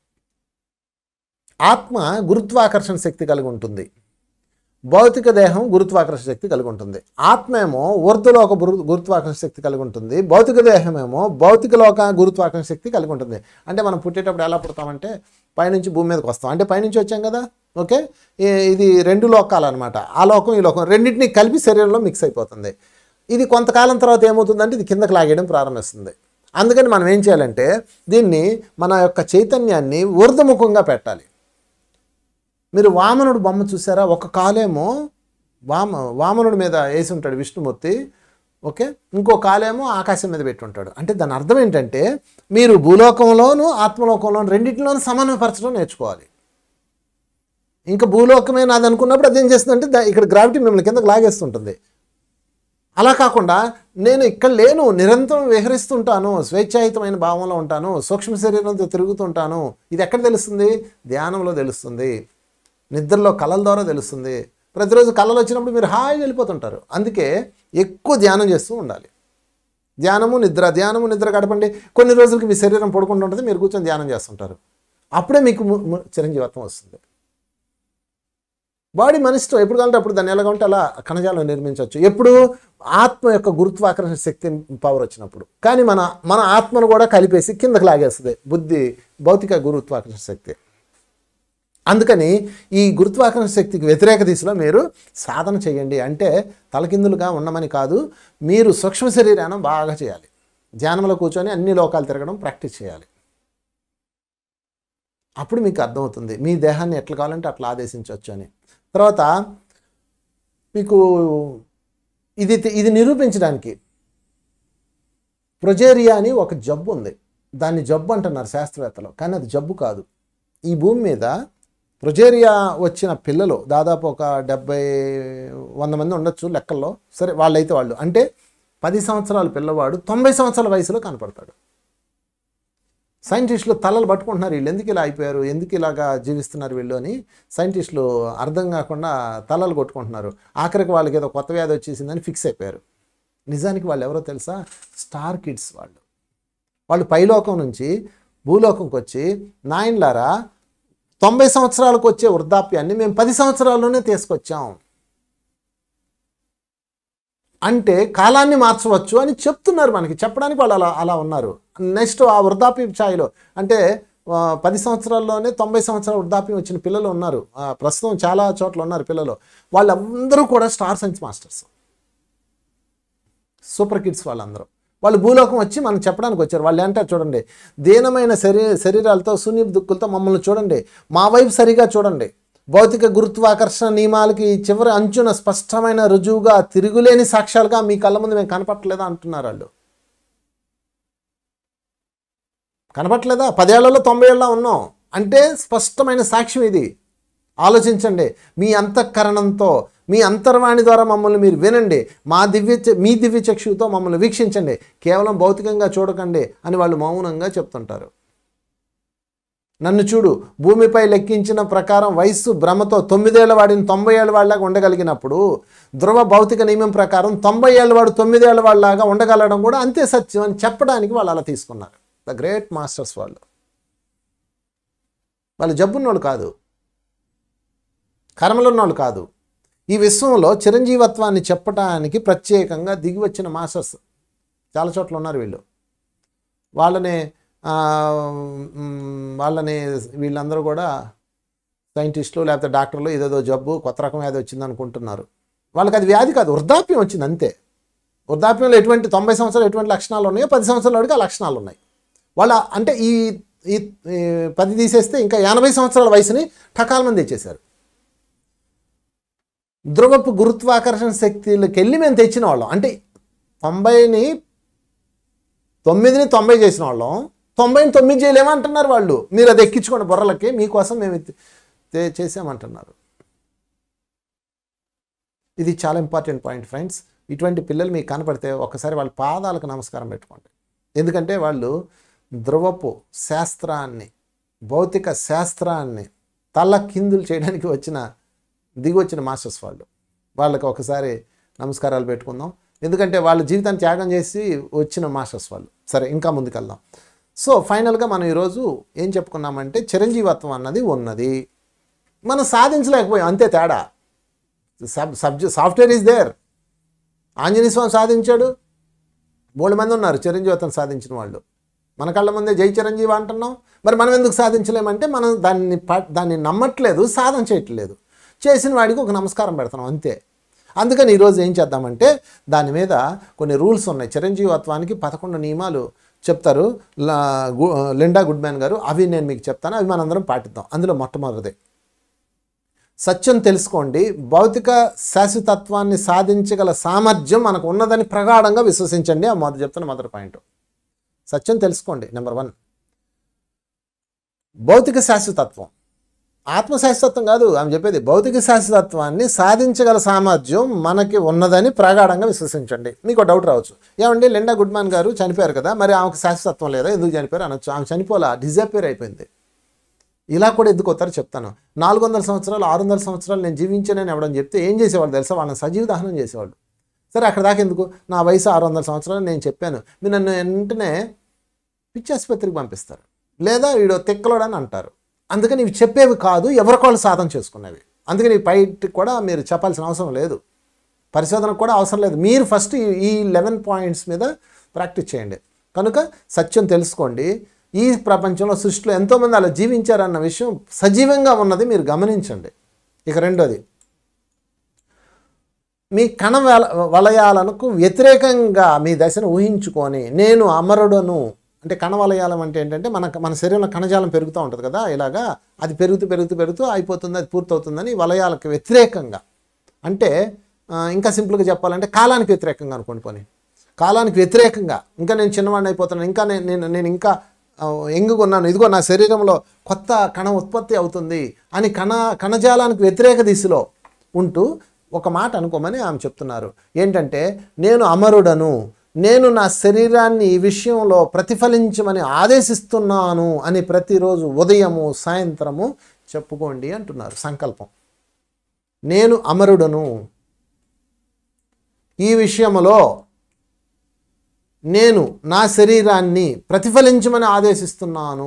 ఆత్మ గురుత్వాకర్షణ శక్తి కలిగి ఉంటుంది భౌతిక దేహం గురుత్వాకర్షణ శక్తి కలిగి ఉంటుంది ఆత్మ ఏమో ఊర్ధలోక గురు గురుత్వాకర్షణ శక్తి కలిగి ఉంటుంది భౌతిక దేహం ఏమో భౌతిక లోక గురుత్వాకర్షణ శక్తి కలిగి ఉంటుంది అంటే మనం పుట్టేటప్పుడు ఎలా పుడతామంటే పైనుంచి భూమి మీదకి వస్తాం అంటే పైనుంచి వచ్చాం కదా ఓకే ఈ- ఇది రెండు లోకాలు అనమాట ఆ లోకం ఈ లోకం రెండింటిని కలిపి శరీరంలో మిక్స్ అయిపోతుంది ఇది కొంతకాలం తర్వాత ఏమవుతుందంటే ఇది కిందకి లాగేయడం ప్రారంభిస్తుంది అందుకని మనం ఏం చేయాలంటే దీన్ని మన యొక్క చైతన్యాన్ని ఊర్ధముఖంగా పెట్టాలి మీరు వామనుడు బొమ్మ చూసారా ఒక కాలేమో వామ వామనుడి మీద వేసి ఉంటాడు విష్ణుమూర్తి ఓకే ఇంకో కాలేమో ఆకాశం మీద పెట్టి ఉంటాడు అంటే దాని అర్థం ఏంటంటే మీరు భూలోకంలోను ఆత్మలోకంలోను రెండింటిలోనూ సమన్వయపరచడం నేర్చుకోవాలి ఇంకా భూలోకమే నాది అనుకున్నప్పుడు అదేం చేస్తుందంటే దా- ఇక్కడ గ్రావిటీ మిమ్మల్ని కిందకు లాగేస్తుంటుంది అలా కాకుండా నేను ఇక్కడ లేను నిరంతరం విహరిస్తుంటాను స్వేచ్ఛాయుతమైన భావంలో ఉంటాను సూక్ష్మ శరీరంతో తిరుగుతుంటాను ఇది ఎక్కడ తెలుస్తుంది ధ్యానంలో తెలుస్తుంది నిద్రలో కళల ద్వారా తెలుస్తుంది ప్రతిరోజు కళలు వచ్చినప్పుడు మీరు హాయిగా వెళ్ళిపోతుంటారు అందుకే ఎక్కువ ధ్యానం చేస్తూ ఉండాలి ధ్యానము నిద్ర ధ్యానము నిద్ర గడపండి కొన్ని రోజులకి మీ శరీరం పడుకుంటూ ఉంటుంది మీరు కూర్చొని ధ్యానం చేస్తుంటారు అప్పుడే మీకు ము- ము- చిరంజీవత్వం వస్తుంది బాడీ మన ఇష్టం ఎప్పుడు కావాలంటే అప్పుడు దాన్ని ఎలాగ ఉంటే అలా కణజాలం నిర్మించవచ్చు ఎప్పుడు ఆత్మ యొక్క గురుత్వాకర్షణ శక్తి పవర్ వచ్చినప్పుడు కానీ మన మన ఆత్మను కూడా కలిపేసి కిందకి లాగేస్తుంది బుద్ధి భౌతిక గురుత్వాకర్షణ శక్తి అందుకని ఈ గురుత్వాకర్షణ శక్తికి వ్యతిరేక దిశలో మీరు సాధన చేయండి అంటే తలకిందులుగా ఉండమని కాదు మీరు సూక్ష్మ శరీరాన్ని బాగా చేయాలి ధ్యానంలో కూర్చొని అన్ని లోకాలు తిరగడం ప్రాక్టీస్ చేయాలి అప్పుడు మీకు అర్థమవుతుంది మీ దేహాన్ని ఎట్లా కావాలంటే అట్లా ఆదేశించవచ్చు అని తర్వాత మీకు ఇది ఇది నిరూపించడానికి ప్రొజేరియా అని ఒక జబ్బు ఉంది దాన్ని జబ్బు అంటున్నారు శాస్త్రవేత్తలు కానీ అది జబ్బు కాదు ఈ భూమి మీద ప్రొజేరియా వచ్చిన పిల్లలు దాదాపు ఒక డెబ్బై వంద మంది ఉండొచ్చు లెక్కల్లో సరే వాళ్ళైతే వాళ్ళు అంటే పది సంవత్సరాల పిల్లవాడు తొంభై సంవత్సరాల వయసులో కనపడతాడు సైంటిస్టులు తలలు పట్టుకుంటున్నారు వీళ్ళు ఎందుకు ఇలా అయిపోయారు ఎందుకు ఇలాగా జీవిస్తున్నారు వీళ్ళు అని సైంటిస్టులు అర్థం కాకుండా తలలు కొట్టుకుంటున్నారు ఆఖరికి వాళ్ళకి ఏదో కొత్త వ్యాధి వచ్చేసిందని ఫిక్స్ అయిపోయారు నిజానికి వాళ్ళు ఎవరో తెలుసా స్టార్ కిడ్స్ వాళ్ళు వాళ్ళు పైలోకం నుంచి భూలోకంకి వచ్చి నాయన్లారా తొంభై సంవత్సరాలకు వచ్చే వృద్ధాప్యాన్ని మేము పది సంవత్సరాల్లోనే తీసుకొచ్చాం అంటే కాలాన్ని మార్చవచ్చు అని చెప్తున్నారు మనకి చెప్పడానికి వాళ్ళు అలా అలా ఉన్నారు నెక్స్ట్ ఆ వృద్ధాప్య ఛాయలో అంటే ఆ, పది సంవత్సరాల్లోనే తొంభై సంవత్సరాల వృద్ధాప్యం వచ్చిన పిల్లలు ఉన్నారు ఆ, ప్రస్తుతం చాలా చోట్ల ఉన్నారు పిల్లలు వాళ్ళందరూ కూడా star science masters super kids వాళ్ళందరూ వాళ్ళు భూలోకం వచ్చి మనం చెప్పడానికి వచ్చారు వాళ్ళు అంటారు చూడండి దీనమైన శరీ శరీరాలతో శూన్య దుక్కులతో మమ్మల్ని చూడండి మా వైపు సరిగా చూడండి భౌతిక గురుత్వాకర్షణ నియమాలకి చివరి అంచున స్పష్టమైన రుజువుగా తిరుగులేని సాక్ష్యాలుగా మీ కళ్ళ ముందు మేము కనపట్టలేదా అంటున్నారు వాళ్ళు కనపట్లేదా పదేళ్లలో తొంభై ఏళ్ళ ఉన్నాం అంటే స్పష్టమైన సాక్ష్యం ఇది ఆలోచించండి మీ అంతఃకరణంతో మీ అంతర్వాణి ద్వారా మమ్మల్ని మీరు వినండి మా దివ్య చ- మీ దివ్య చక్షుతో మమ్మల్ని వీక్షించండి కేవలం భౌతికంగా చూడకండి అని వాళ్ళు మౌనంగా చెప్తుంటారు నన్ను చూడు భూమిపై లెక్కించిన ప్రకారం వయస్సు భ్రమతో తొమ్మిదేళ్ల వాడిని తొంభై ఏళ్ళ వాళ్ళలాగా ఉండగలిగినప్పుడు ధ్రువ భౌతిక నియమం ప్రకారం తొంభై ఏళ్ళ వాడు తొమ్మిదేళ్ల వాళ్ళలాగా ఉండగలగడం కూడా అంతే సత్యం అని చెప్పడానికి వాళ్ళు అలా తీసుకున్నారు ద గ్రేట్ మాస్టర్స్ వాళ్ళు వాళ్ళు జబ్బున్నోళ్ళు కాదు కర్మలున్నోళ్ళు కాదు ఈ విశ్వంలో చిరంజీవత్వాన్ని చెప్పడానికి ప్రత్యేకంగా దిగి వచ్చిన మాస్టర్స్ చాలా చోట్ల ఉన్నారు వీళ్ళు వాళ్ళని ఆ, మ్, వాళ్ళని వీళ్ళందరూ కూడా సైంటిస్టులు లేకపోతే డాక్టర్లు ఏదేదో జబ్బు కొత్త రకం వ్యాధి వచ్చింది అనుకుంటున్నారు వాళ్ళకి అది వ్యాధి కాదు వృద్ధాప్యం వచ్చింది అంతే వృద్ధాప్యంలో ఎటువంటి తొంభై సంవత్సరాలు ఎటువంటి లక్షణాలు ఉన్నాయో పది సంవత్సరాల వాడికి ఆ లక్షణాలు ఉన్నాయి వాళ్ళ అంటే ఈ ఈ ఈ పది తీసేస్తే ఇంకా ఎనభై సంవత్సరాల వయసుని టకాల మంది తెచ్చేశారు ధ్రువపు గురుత్వాకర్షణ శక్తిలోకి వెళ్ళి మేము తెచ్చిన వాళ్ళం అంటే తొంభైని తొమ్మిదిని తొంభై చేసిన వాళ్ళం తొంభైని తొమ్మిది చేయలేమంటున్నారు వాళ్ళు మీరు అది ఎక్కించుకోండి బుర్రలకి మీకోసం మేము ఇది తే- చేసామంటున్నారు ఇది చాలా ఇంపార్టెంట్ పాయింట్ ఫ్రెండ్స్ ఇటువంటి పిల్లలు మీకు కనపడితే ఒకసారి వాళ్ళ పాదాలకు నమస్కారం పెట్టుకోండి ఎందుకంటే వాళ్ళు ధ్రువపు శాస్త్రాన్ని భౌతిక శాస్త్రాన్ని తల కిందులు చేయడానికి వచ్చిన దిగి వచ్చిన మాస్టర్స్ వాళ్ళు వాళ్ళకి ఒకసారి నమస్కారాలు పెట్టుకుందాం ఎందుకంటే వాళ్ళ జీవితాన్ని త్యాగం చేసి వచ్చిన మాస్టర్స్ వాళ్ళు సరే ఇంకా ముందుకెళ్దాం సో ఫైనల్గా మనం ఈరోజు ఏం చెప్పుకున్నామంటే చిరంజీవత్వం అన్నది ఉన్నది మనం సాధించలేకపోయాం అంతే తేడా సబ్ సబ్జె software is there Anjaneya Swamy సాధించాడు బోళ్ళు మంది ఉన్నారు చిరంజీవితం సాధించిన వాళ్ళు మన కళ్ళ ముందే జై చిరంజీవి అంటున్నాం మరి మనం ఎందుకు సాధించలేమంటే మనం దాన్ని ప- దాన్ని నమ్మట్లేదు సాధన చేయట్లేదు చేసిన వాడికి ఒక నమస్కారం పెడుతున్నాం అంతే అందుకని ఈరోజు ఏం చేద్దామంటే దాని మీద కొన్ని రూల్స్ ఉన్నాయి చిరంజీవత్వానికి పదకొండు నియమాలు చెప్తారు లా- గు- లిండా గుడ్మ్యాన్ గారు అవి నేను మీకు చెప్తాను అవి మనందరం పాటిద్దాం అందులో మొట్టమొదటిది సత్యం తెలుసుకోండి భౌతిక శాశ్వతత్వాన్ని సాధించగల సామర్థ్యం మనకు ఉన్నదని ప్రగాఢంగా విశ్వసించండి ఆ మొదటి చెప్తున్న మొదటి పాయింట్ సత్యం తెలుసుకోండి నెంబర్ వన్ భౌతిక శాశ్వతత్వం ఆత్మ శాశ్వతత్వం కాదు ఆమె చెప్పేది భౌతిక శాశ్వతత్వాన్ని సాధించగల సామర్థ్యం మనకి ఉన్నదని ప్రగాఢంగా విశ్వసించండి మీకు ఒక డౌట్ రావచ్చు ఏమండి లిండా గుడ్మాన్ గారు చనిపోయారు కదా మరి ఆమెకు శాశ్వతత్వం లేదా ఎందుకు చనిపోయారు అనొచ్చు ఆమె చనిపోలా డిజపేర్ అయిపోయింది ఇలా కూడా ఎందుకు వస్తారో చెప్తాను నాలుగు వందల సంవత్సరాలు ఆరు వందల సంవత్సరాలు నేను జీవించానని ఎవడని చెప్తే ఏం చేసేవాళ్ళు తెలుసా వాళ్ళని సజీవ దహనం చేసేవాళ్ళు సరే అక్కడ దాకా ఎందుకు నా వయసు ఆరు వందల సంవత్సరాలు నేను చెప్పాను మీరు నన్ను వెంటనే పిచ్చి ఆసుపత్రికి పంపిస్తారు లేదా వీడు తిక్కలోడని అంటారు అందుకని ఇవి చెప్పేవి కాదు ఎవరికోళ్ళు సాధన చేసుకునేవి అందుకని బయట కూడా మీరు చెప్పాల్సిన అవసరం లేదు పరిశోధనకు కూడా అవసరం లేదు మీరు ఫస్ట్ ఈ- ఈ లెవెన్ పాయింట్స్ మీద ప్రాక్టీస్ చేయండి కనుక సత్యం తెలుసుకోండి ఈ ప్రపంచంలో సృష్టిలో ఎంతోమంది అలా జీవించారన్న విషయం సజీవంగా ఉన్నది మీరు గమనించండి ఇక రెండోది మీ కణ వల వలయాలకు వ్యతిరేకంగా మీ దశను ఊహించుకొని నేను అమరుడను అంటే కణ వలయాలం అంటే ఏంటంటే మన మన శరీరంలో కణజాలం పెరుగుతూ ఉంటుంది కదా ఇలాగా అది పెరుగుతూ పెరుగుతూ పెరుగుతూ అయిపోతుంది అది పూర్తవుతుందని వలయాలకు వ్యతిరేకంగా అంటే ఆ, ఇంకా సింపుల్గా చెప్పాలంటే కాలానికి వ్యతిరేకంగా అనుకోండి పోనీ కాలానికి వ్యతిరేకంగా ఇంకా నేను చిన్నవాడిని అయిపోతున్నాను ఇంకా నేను నేను నేను ఇంకా ఆ, ఎంగుగా ఉన్నాను ఇదిగో నా శరీరంలో కొత్త కణ ఉత్పత్తి అవుతుంది అని కణ కణజాలానికి వ్యతిరేక దిశలో ఉంటూ ఒక మాట అనుకోమని ఆమె చెప్తున్నారు ఏంటంటే నేను అమరుడను నేను నా శరీరాన్ని ఈ విషయంలో ప్రతిఫలించమని ఆదేశిస్తున్నాను అని ప్రతిరోజు ఉదయము సాయంత్రము చెప్పుకోండి అంటున్నారు సంకల్పం నేను అమరుడను ఈ విషయములో నేను నా శరీరాన్ని ప్రతిఫలించమని ఆదేశిస్తున్నాను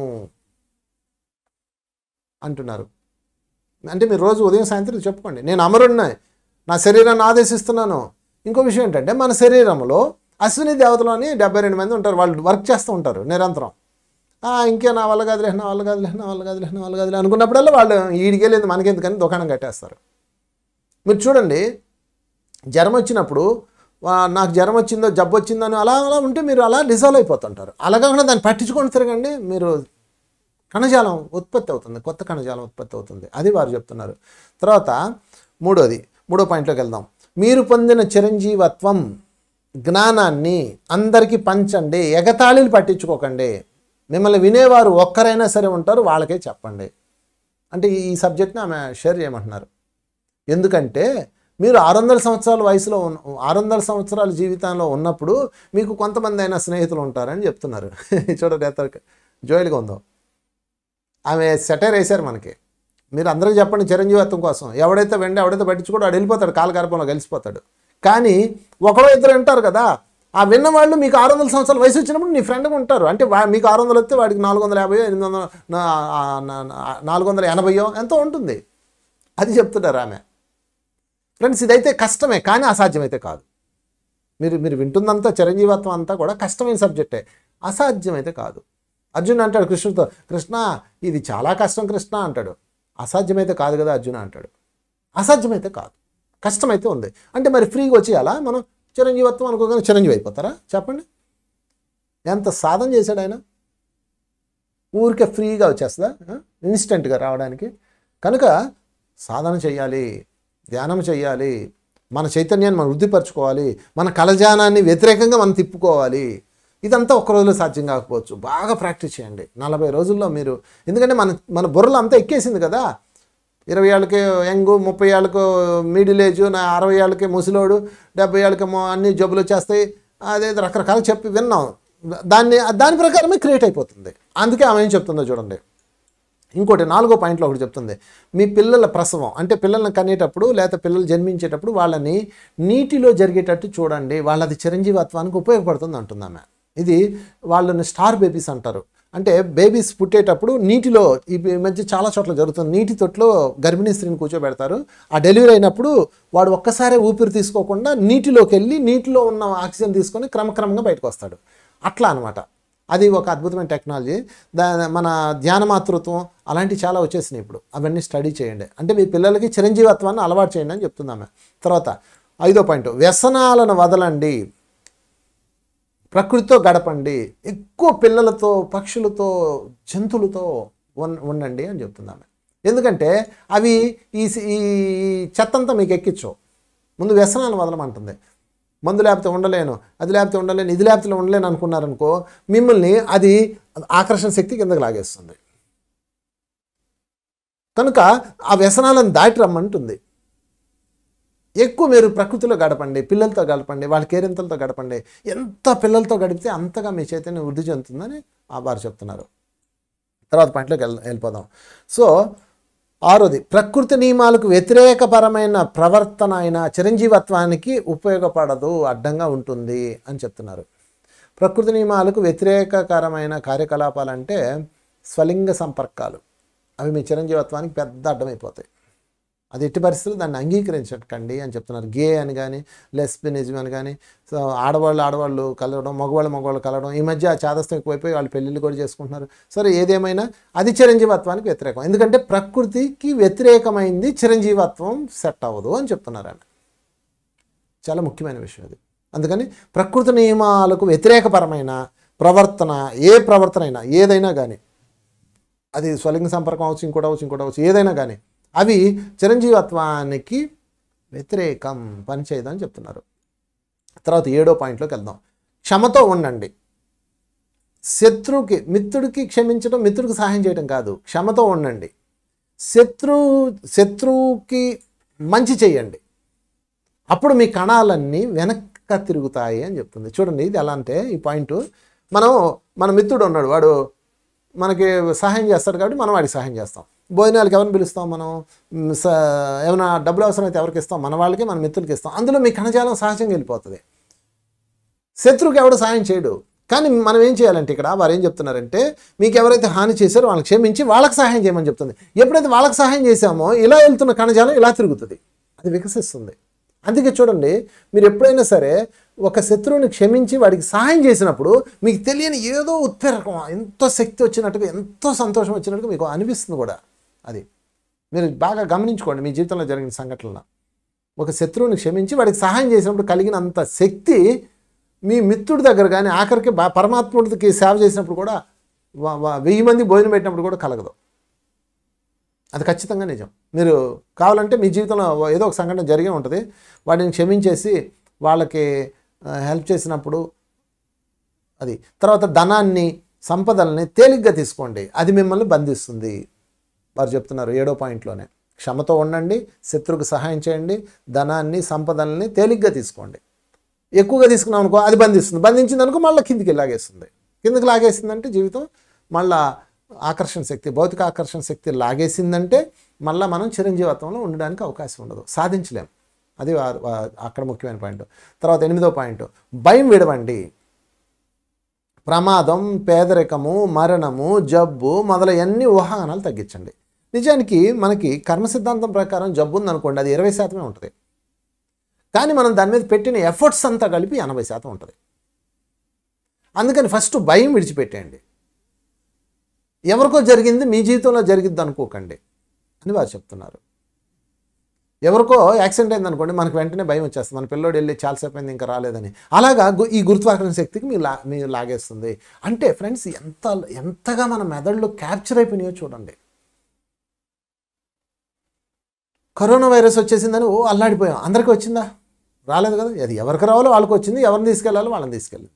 అంటున్నారు అంటే మీరు రోజు ఉదయం సాయంత్రం చెప్పుకోండి నేను అమరుడిని నా శరీరాన్ని ఆదేశిస్తున్నాను ఇంకో విషయం ఏంటంటే మన శరీరంలో అశ్విని దేవతలు అని డెబ్బై రెండు మంది ఉంటారు వాళ్ళు వర్క్ చేస్తూ ఉంటారు నిరంతరం "ఆ, ఇంకే నా వల్ల గదిలే నా వల్ల గదిలే నా వల్ల గదిలే నా వల్ల గదిలే అనుకున్నప్పుడల్లా వాళ్ళు ఈడికెళ్ళేది మనకెందుకని దుకాణం కట్టేస్తారు మీరు చూడండి జ్వరం వచ్చినప్పుడు "వా, నాకు జ్వరం వచ్చిందో జబ్బు వచ్చిందో అని అలా అలా ఉంటే మీరు అలా డిజాల్వ్ అయిపోతుంటారు అలా కాకుండా దాన్ని పట్టించుకొని తిరగండి మీరు కణజాలం ఉత్పత్తి అవుతుంది కొత్త కణజాలం ఉత్పత్తి అవుతుంది అది వారు చెప్తున్నారు తర్వాత మూడోది మూడో పాయింట్లోకి వెళ్దాం మీరు పొందిన చిరంజీవత్వం జ్ఞానాన్ని అందరికీ పంచండి ఎగతాళిలు పట్టించుకోకండి మిమ్మల్ని వినేవారు ఒక్కరైనా సరే ఉంటారు వాళ్ళకే చెప్పండి అంటే ఈ సబ్జెక్ట్ని ఆమె షేర్ చేయమంటున్నారు ఎందుకంటే మీరు ఆరు వందల సంవత్సరాల వయసులో ఉన్న ఆరు వందల సంవత్సరాల జీవితంలో ఉన్నప్పుడు మీకు కొంతమంది అయినా స్నేహితులు ఉంటారని చెప్తున్నారు చూడండి ఎంత జోయిల్గా ఉందో ఆమె సెటర్ వేశారు మనకి మీరు అందరికీ చెప్పండి చిరంజీవత్వం కోసం ఎవడైతే వెండి ఎవడైతే పట్టించుకోడు వాడు వెళ్ళిపోతాడు కాలగర్భంలో కలిసిపోతాడు కానీ ఒకడో ఇద్దరు వింటారు కదా ఆ విన్న వాళ్ళు మీకు ఆరు వందల సంవత్సరాల వయసు వచ్చినప్పుడు నీ ఫ్రెండ్గా ఉంటారు అంటే వా- మీకు ఆరు వందలు వస్తే వాడికి నాలుగు వందల యాభై ఎనిమిది వందల నా- ఆ, నా- నా- నాలుగు వందల ఎనభైయో ఎంతో ఉంటుంది అది చెప్తున్నారు ఆమె ఫ్రెండ్స్ ఇదైతే కష్టమే కానీ అసాధ్యమైతే కాదు మీరు మీరు వింటుందంతా చిరంజీవత్వం అంతా కూడా కష్టమైన సబ్జెక్టే అసాధ్యమైతే కాదు అర్జున్ అంటాడు కృష్ణుడితో కృష్ణ ఇది చాలా కష్టం కృష్ణ అంటాడు అసాధ్యమైతే కాదు కదా అర్జున అంటాడు అసాధ్యమైతే కాదు కష్టమైతే ఉంది అంటే మరి ఫ్రీగా వచ్చేయాలా మనం చిరంజీవత్వం అనుకోగానే చిరంజీవి అయిపోతారా చెప్పండి ఎంత సాధన చేశాడు ఆయన ఊరికే ఫ్రీగా వచ్చేస్తుందా ఇన్స్టెంట్గా రావడానికి కనుక సాధన చేయాలి ధ్యానం చేయాలి మన చైతన్యాన్ని మనం వృద్ధిపరచుకోవాలి మన కలజానాన్ని వ్యతిరేకంగా మనం తిప్పుకోవాలి ఇదంతా ఒక రోజులో సాధ్యం కాకపోవచ్చు బాగా ప్రాక్టీస్ చేయండి నలభై రోజుల్లో మీరు ఎందుకంటే మన మన బుర్రలో అంతా ఎక్కేసింది కదా ఇరవై ఏళ్ళకి యంగ్ ముప్పై ఏళ్ళకు మిడిల్ ఏజ్ నా అరవై ఏళ్ళకి ముసలోడు డెబ్బై ఏళ్ళకి మొ- అన్ని జబ్బులు వచ్చేస్తాయి అదే రకరకాలు చెప్పి విన్నాం దాన్ని దాని ప్రకారమే క్రియేట్ అయిపోతుంది అందుకే ఆమె ఏం చెప్తుందో చూడండి ఇంకోటి నాలుగో పాయింట్లో ఒకటి చెప్తుంది మీ పిల్లల ప్రసవం అంటే పిల్లల్ని కనేటప్పుడు లేకపోతే పిల్లలు జన్మించేటప్పుడు వాళ్ళని నీటిలో జరిగేటట్టు చూడండి వాళ్ళది చిరంజీవత్వానికి ఉపయోగపడుతుంది అంటుంది ఆమె ఇది వాళ్ళని స్టార్ బేబీస్ అంటారు అంటే బేబీస్ పుట్టేటప్పుడు నీటిలో ఈ మధ్య చాలా చోట్ల జరుగుతుంది నీటి తొట్లో గర్భిణీ స్త్రీని కూర్చోబెడతారు ఆ డెలివరీ అయినప్పుడు వాడు ఒక్కసారి ఊపిరి తీసుకోకుండా నీటిలోకి వెళ్ళి నీటిలో ఉన్న ఆక్సిజన్ తీసుకొని క్రమక్రమంగా బయటకు వస్తాడు అట్లా అనమాట అది ఒక అద్భుతమైన టెక్నాలజీ దా మన ధ్యాన మాతృత్వం అలాంటివి చాలా వచ్చేసినాయి ఇప్పుడు అవన్నీ స్టడీ చేయండి అంటే మీ పిల్లలకి చిరంజీవత్వాన్ని అలవాటు చేయండి అని చెప్తున్నామే తర్వాత ఐదో పాయింట్ వ్యసనాలను వదలండి ప్రకృతితో గడపండి ఎక్కువ పిల్లలతో పక్షులతో జంతువులతో ఉన్- ఉండండి అని చెప్తున్నామే ఎందుకంటే అవి ఈ ఈ చెత్తంతా మీకు ఎక్కించవు ముందు వ్యసనాలు వదలమంటుంది మందు లేకపోతే ఉండలేను అది లేకపోతే ఉండలేను ఇది లేకపోతే ఉండలేను అనుకున్నారనుకో మిమ్మల్ని అది ఆకర్షణ శక్తి కిందకి లాగేస్తుంది కనుక ఆ వ్యసనాలను దాటి రమ్మంటుంది ఎక్కువ మీరు ప్రకృతిలో గడపండి పిల్లలతో గడపండి వాళ్ళ కేరింతలతో గడపండి ఎంత పిల్లలతో గడిపితే అంతగా మీ చైతన్యం వృద్ధి చెందుతుందని ఆ వారు చెప్తున్నారు తర్వాత పాయింట్లోకి వెళ్ళ వెళ్ళిపోదాం సో ఆరోది ప్రకృతి నియమాలకు వ్యతిరేకపరమైన ప్రవర్తన అయిన చిరంజీవత్వానికి ఉపయోగపడదు అడ్డంగా ఉంటుంది అని చెప్తున్నారు ప్రకృతి నియమాలకు వ్యతిరేకకరమైన కార్యకలాపాలంటే స్వలింగ సంపర్కాలు అవి మీ చిరంజీవత్వానికి పెద్ద అడ్డమైపోతాయి అది ఎట్టి పరిస్థితుల్లో దాన్ని అంగీకరించకండి అని చెప్తున్నారు గే అని కానీ లెస్బినిజం అని కానీ సో ఆడవాళ్ళు ఆడవాళ్ళు కలవడం మగవాళ్ళు మగవాళ్ళు కలవడం ఈ మధ్య ఆ చాదస్తం ఎక్కువైపోయి వాళ్ళు పెళ్ళిళ్ళు కూడా చేసుకుంటున్నారు సరే ఏదేమైనా అది చిరంజీవత్వానికి వ్యతిరేకం ఎందుకంటే ప్రకృతికి వ్యతిరేకమైంది చిరంజీవత్వం సెట్ అవ్వదు అని చెప్తున్నారు ఆయన చాలా ముఖ్యమైన విషయం అది అందుకని ప్రకృతి నియమాలకు వ్యతిరేకపరమైన ప్రవర్తన ఏ ప్రవర్తన అయినా ఏదైనా కానీ అది స్వలింగ సంపర్కం అవచ్చు ఇంకోటి అవచ్చు ఇంకోటి అవచ్చు ఏదైనా కానీ అవి చిరంజీవత్వానికి వ్యతిరేకం పనిచేయదని చెప్తున్నారు తర్వాత ఏడో పాయింట్లోకి వెళ్దాం క్షమతో ఉండండి శత్రువుకి మిత్రుడికి క్షమించడం మిత్రుడికి సహాయం చేయడం కాదు క్షమతో ఉండండి శత్రు శత్రువుకి మంచి చేయండి అప్పుడు మీ కణాలన్నీ వెనక్క తిరుగుతాయి అని చెప్తుంది చూడండి ఇది ఎలా అంటే ఈ పాయింట్ మనం మన మిత్రుడు ఉన్నాడు వాడు మనకి సహాయం చేస్తాడు కాబట్టి మనం వాడికి సహాయం చేస్తాం భోజనాలకు ఎవరిని పిలుస్తాం మనం మ్, స- ఏమైనా డబ్బులు అవసరమైతే ఎవరికి ఇస్తాం మన వాళ్ళకి మన మిత్రులకి ఇస్తాం అందులో మీ కణజాలం సహజంగా వెళ్ళిపోతుంది శత్రువుకి ఎవడు సాయం చేయడు కానీ మనం ఏం చేయాలంటే ఇక్కడ వారు ఏం చెప్తున్నారంటే మీకు ఎవరైతే హాని చేశారో వాళ్ళకి క్షమించి వాళ్ళకి సహాయం చేయమని చెప్తుంది ఎప్పుడైతే వాళ్ళకి సహాయం చేశామో ఇలా వెళ్తున్న కణజాలం ఇలా తిరుగుతుంది అది వికసిస్తుంది అందుకే చూడండి మీరు ఎప్పుడైనా సరే ఒక శత్రువుని క్షమించి వాడికి సహాయం చేసినప్పుడు మీకు తెలియని ఏదో ఉత్ప్రేరకం ఎంతో శక్తి వచ్చినట్టుగా ఎంతో సంతోషం వచ్చినట్టుగా మీకు అనిపిస్తుంది కూడా అది మీరు బాగా గమనించుకోండి మీ జీవితంలో జరిగిన సంఘటనలు ఒక శత్రువుని క్షమించి వాడికి సహాయం చేసినప్పుడు కలిగినంత శక్తి మీ మిత్రుడి దగ్గర కానీ ఆఖరికి బా- పరమాత్ముడికి సేవ చేసినప్పుడు కూడా వా- వా- వెయ్యి మంది భోజనం పెట్టినప్పుడు కూడా కలగదు అది ఖచ్చితంగా నిజం మీరు కావాలంటే మీ జీవితంలో ఏదో ఒక సంఘటన జరిగే ఉంటుంది వాటిని క్షమించేసి వాళ్ళకి హెల్ప్ చేసినప్పుడు అది తర్వాత ధనాన్ని సంపదల్ని తేలిగ్గా తీసుకోండి అది మిమ్మల్ని బంధిస్తుంది వారు చెప్తున్నారు ఏడో పాయింట్లోనే క్షమతో ఉండండి శత్రువుకు సహాయం చేయండి ధనాన్ని సంపదల్ని తేలిగ్గా తీసుకోండి ఎక్కువగా తీసుకున్నాం అనుకో అది బంధిస్తుంది బంధించింది అనుకో మళ్ళీ కిందికి లాగేస్తుంది కిందికి లాగేసిందంటే జీవితం మళ్ళా ఆకర్షణ శక్తి భౌతిక ఆకర్షణ శక్తి లాగేసిందంటే మళ్ళీ మనం చిరంజీవత్వంలో ఉండడానికి అవకాశం ఉండదు సాధించలేం అది వా- వా- అక్కడ ముఖ్యమైన పాయింట్ తర్వాత ఎనిమిదో పాయింట్ భయం విడవండి ప్రమాదం పేదరికము మరణము జబ్బు మొదలైన ఊహాగానాలు తగ్గించండి నిజానికి మనకి కర్మ సిద్ధాంతం ప్రకారం జబ్బు ఉందనుకోండి అది ఇరవై శాతమే ఉంటుంది కానీ మనం దాని మీద పెట్టిన ఎఫర్ట్స్ అంతా కలిపి ఎనభై శాతం ఉంటుంది అందుకని ఫస్ట్ భయం విడిచిపెట్టేయండి ఎవరికో జరిగింది మీ జీవితంలో జరిగిద్ది అనుకోకండి అని వారు చెప్తున్నారు ఎవరికో యాక్సిడెంట్ అయింది అనుకోండి మనకు వెంటనే భయం వచ్చేస్తుంది మన పిల్లోడు వెళ్ళి చాలాసేపు అయింది ఇంకా రాలేదని అలాగా గు- ఈ గురుత్వాకర్షణ శక్తికి మీ లా మీ లాగేస్తుంది అంటే ఫ్రెండ్స్ ఎంత ఎంతగా మన మెదడులో క్యాప్చర్ అయిపోయినాయో చూడండి కరోనా వైరస్ వచ్చేసిందని ఓ అల్లాడిపోయాం అందరికీ వచ్చిందా రాలేదు కదా అది ఎవరికి రావాలో వాళ్ళకి వచ్చింది ఎవరిని తీసుకెళ్ళాలో వాళ్ళని తీసుకెళ్ళింది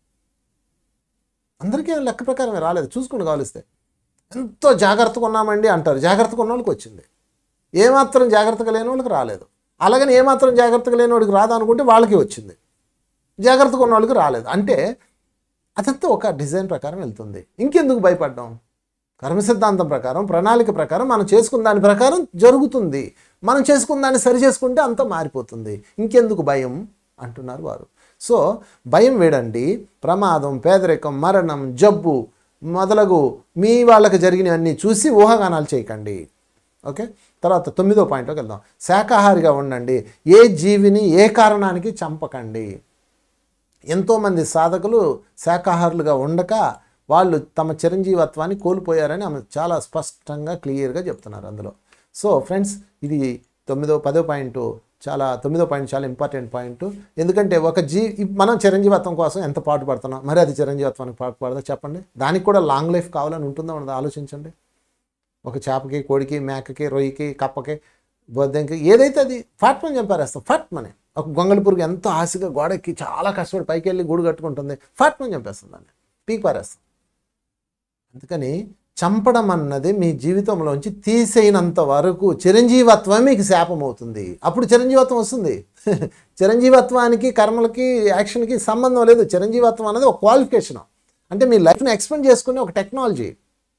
అందరికీ లెక్క ప్రకారమే రాలేదు చూసుకుని కావలిస్తే ఎంతో జాగ్రత్తగా ఉన్నామండి అంటారు జాగ్రత్తగా ఉన్న వాళ్ళకి వచ్చింది ఏమాత్రం జాగ్రత్తగా లేని వాళ్ళకి రాలేదు అలాగని ఏమాత్రం జాగ్రత్తగా లేని వాడికి రాదు అనుకుంటే వాళ్ళకి వచ్చింది జాగ్రత్తగా ఉన్న వాళ్ళకి రాలేదు అంటే అదంతా ఒక డిజైన్ ప్రకారం వెళ్తుంది ఇంకెందుకు భయపడ్డాం కర్మ సిద్ధాంతం ప్రకారం ప్రణాళిక ప్రకారం మనం చేసుకున్న దాని ప్రకారం జరుగుతుంది మనం చేసుకున్న దాన్ని సరి చేసుకుంటే అంతా మారిపోతుంది ఇంకెందుకు భయం అంటున్నారు వారు సో భయం వేడండి ప్రమాదం పేదరికం మరణం జబ్బు మొదలగు మీ వాళ్ళకి జరిగినవన్నీ చూసి ఊహాగానాలు చేయకండి ఓకే తర్వాత తొమ్మిదో పాయింట్లోకి వెళ్దాం శాకాహారిగా ఉండండి ఏ జీవిని ఏ కారణానికి చంపకండి ఎంతోమంది సాధకులు శాకాహారులుగా ఉండక వాళ్ళు తమ చిరంజీవత్వాన్ని కోల్పోయారని ఆమె చాలా స్పష్టంగా క్లియర్గా చెప్తున్నారు అందులో సో ఫ్రెండ్స్ ఇది తొమ్మిదో పదో పాయింట్ చాలా తొమ్మిదో పాయింట్ చాలా ఇంపార్టెంట్ పాయింట్ ఎందుకంటే ఒక జీ ఇప్ మనం చిరంజీవత్వం కోసం ఎంత పాటు పడుతున్నాం మరి అది చిరంజీవత్వానికి పాటు పడదా చెప్పండి దానికి కూడా లాంగ్ లైఫ్ కావాలని ఉంటుందో ఉండదో ఆలోచించండి ఒక చేపకి కోడికి మేకకి రొయ్యకి కప్పకి బొద్దెంకి ఏదైతే అది ఫాట్మని చంపారేస్తాం ఫాట్మని ఒక గొంగళి పురుగు ఎంతో ఆశగా గోడకి చాలా కష్టపడి పైకి వెళ్ళి గూడు కట్టుకుంటుంది ఫాట్మని చంపేస్తుంది దాన్ని పీకి పారేస్తాం అందుకని చంపడం అన్నది మీ జీవితంలోంచి తీసేయనంత వరకు చిరంజీవత్వం మీకు శాపం అవుతుంది అప్పుడు చిరంజీవత్వం వస్తుంది చిరంజీవత్వానికి కర్మలకి యాక్షన్కి సంబంధం లేదు చిరంజీవత్వం అనేది ఒక క్వాలిఫికేషన్ అంటే మీ లైఫ్ని ఎక్స్పెండ్ చేసుకునే ఒక టెక్నాలజీ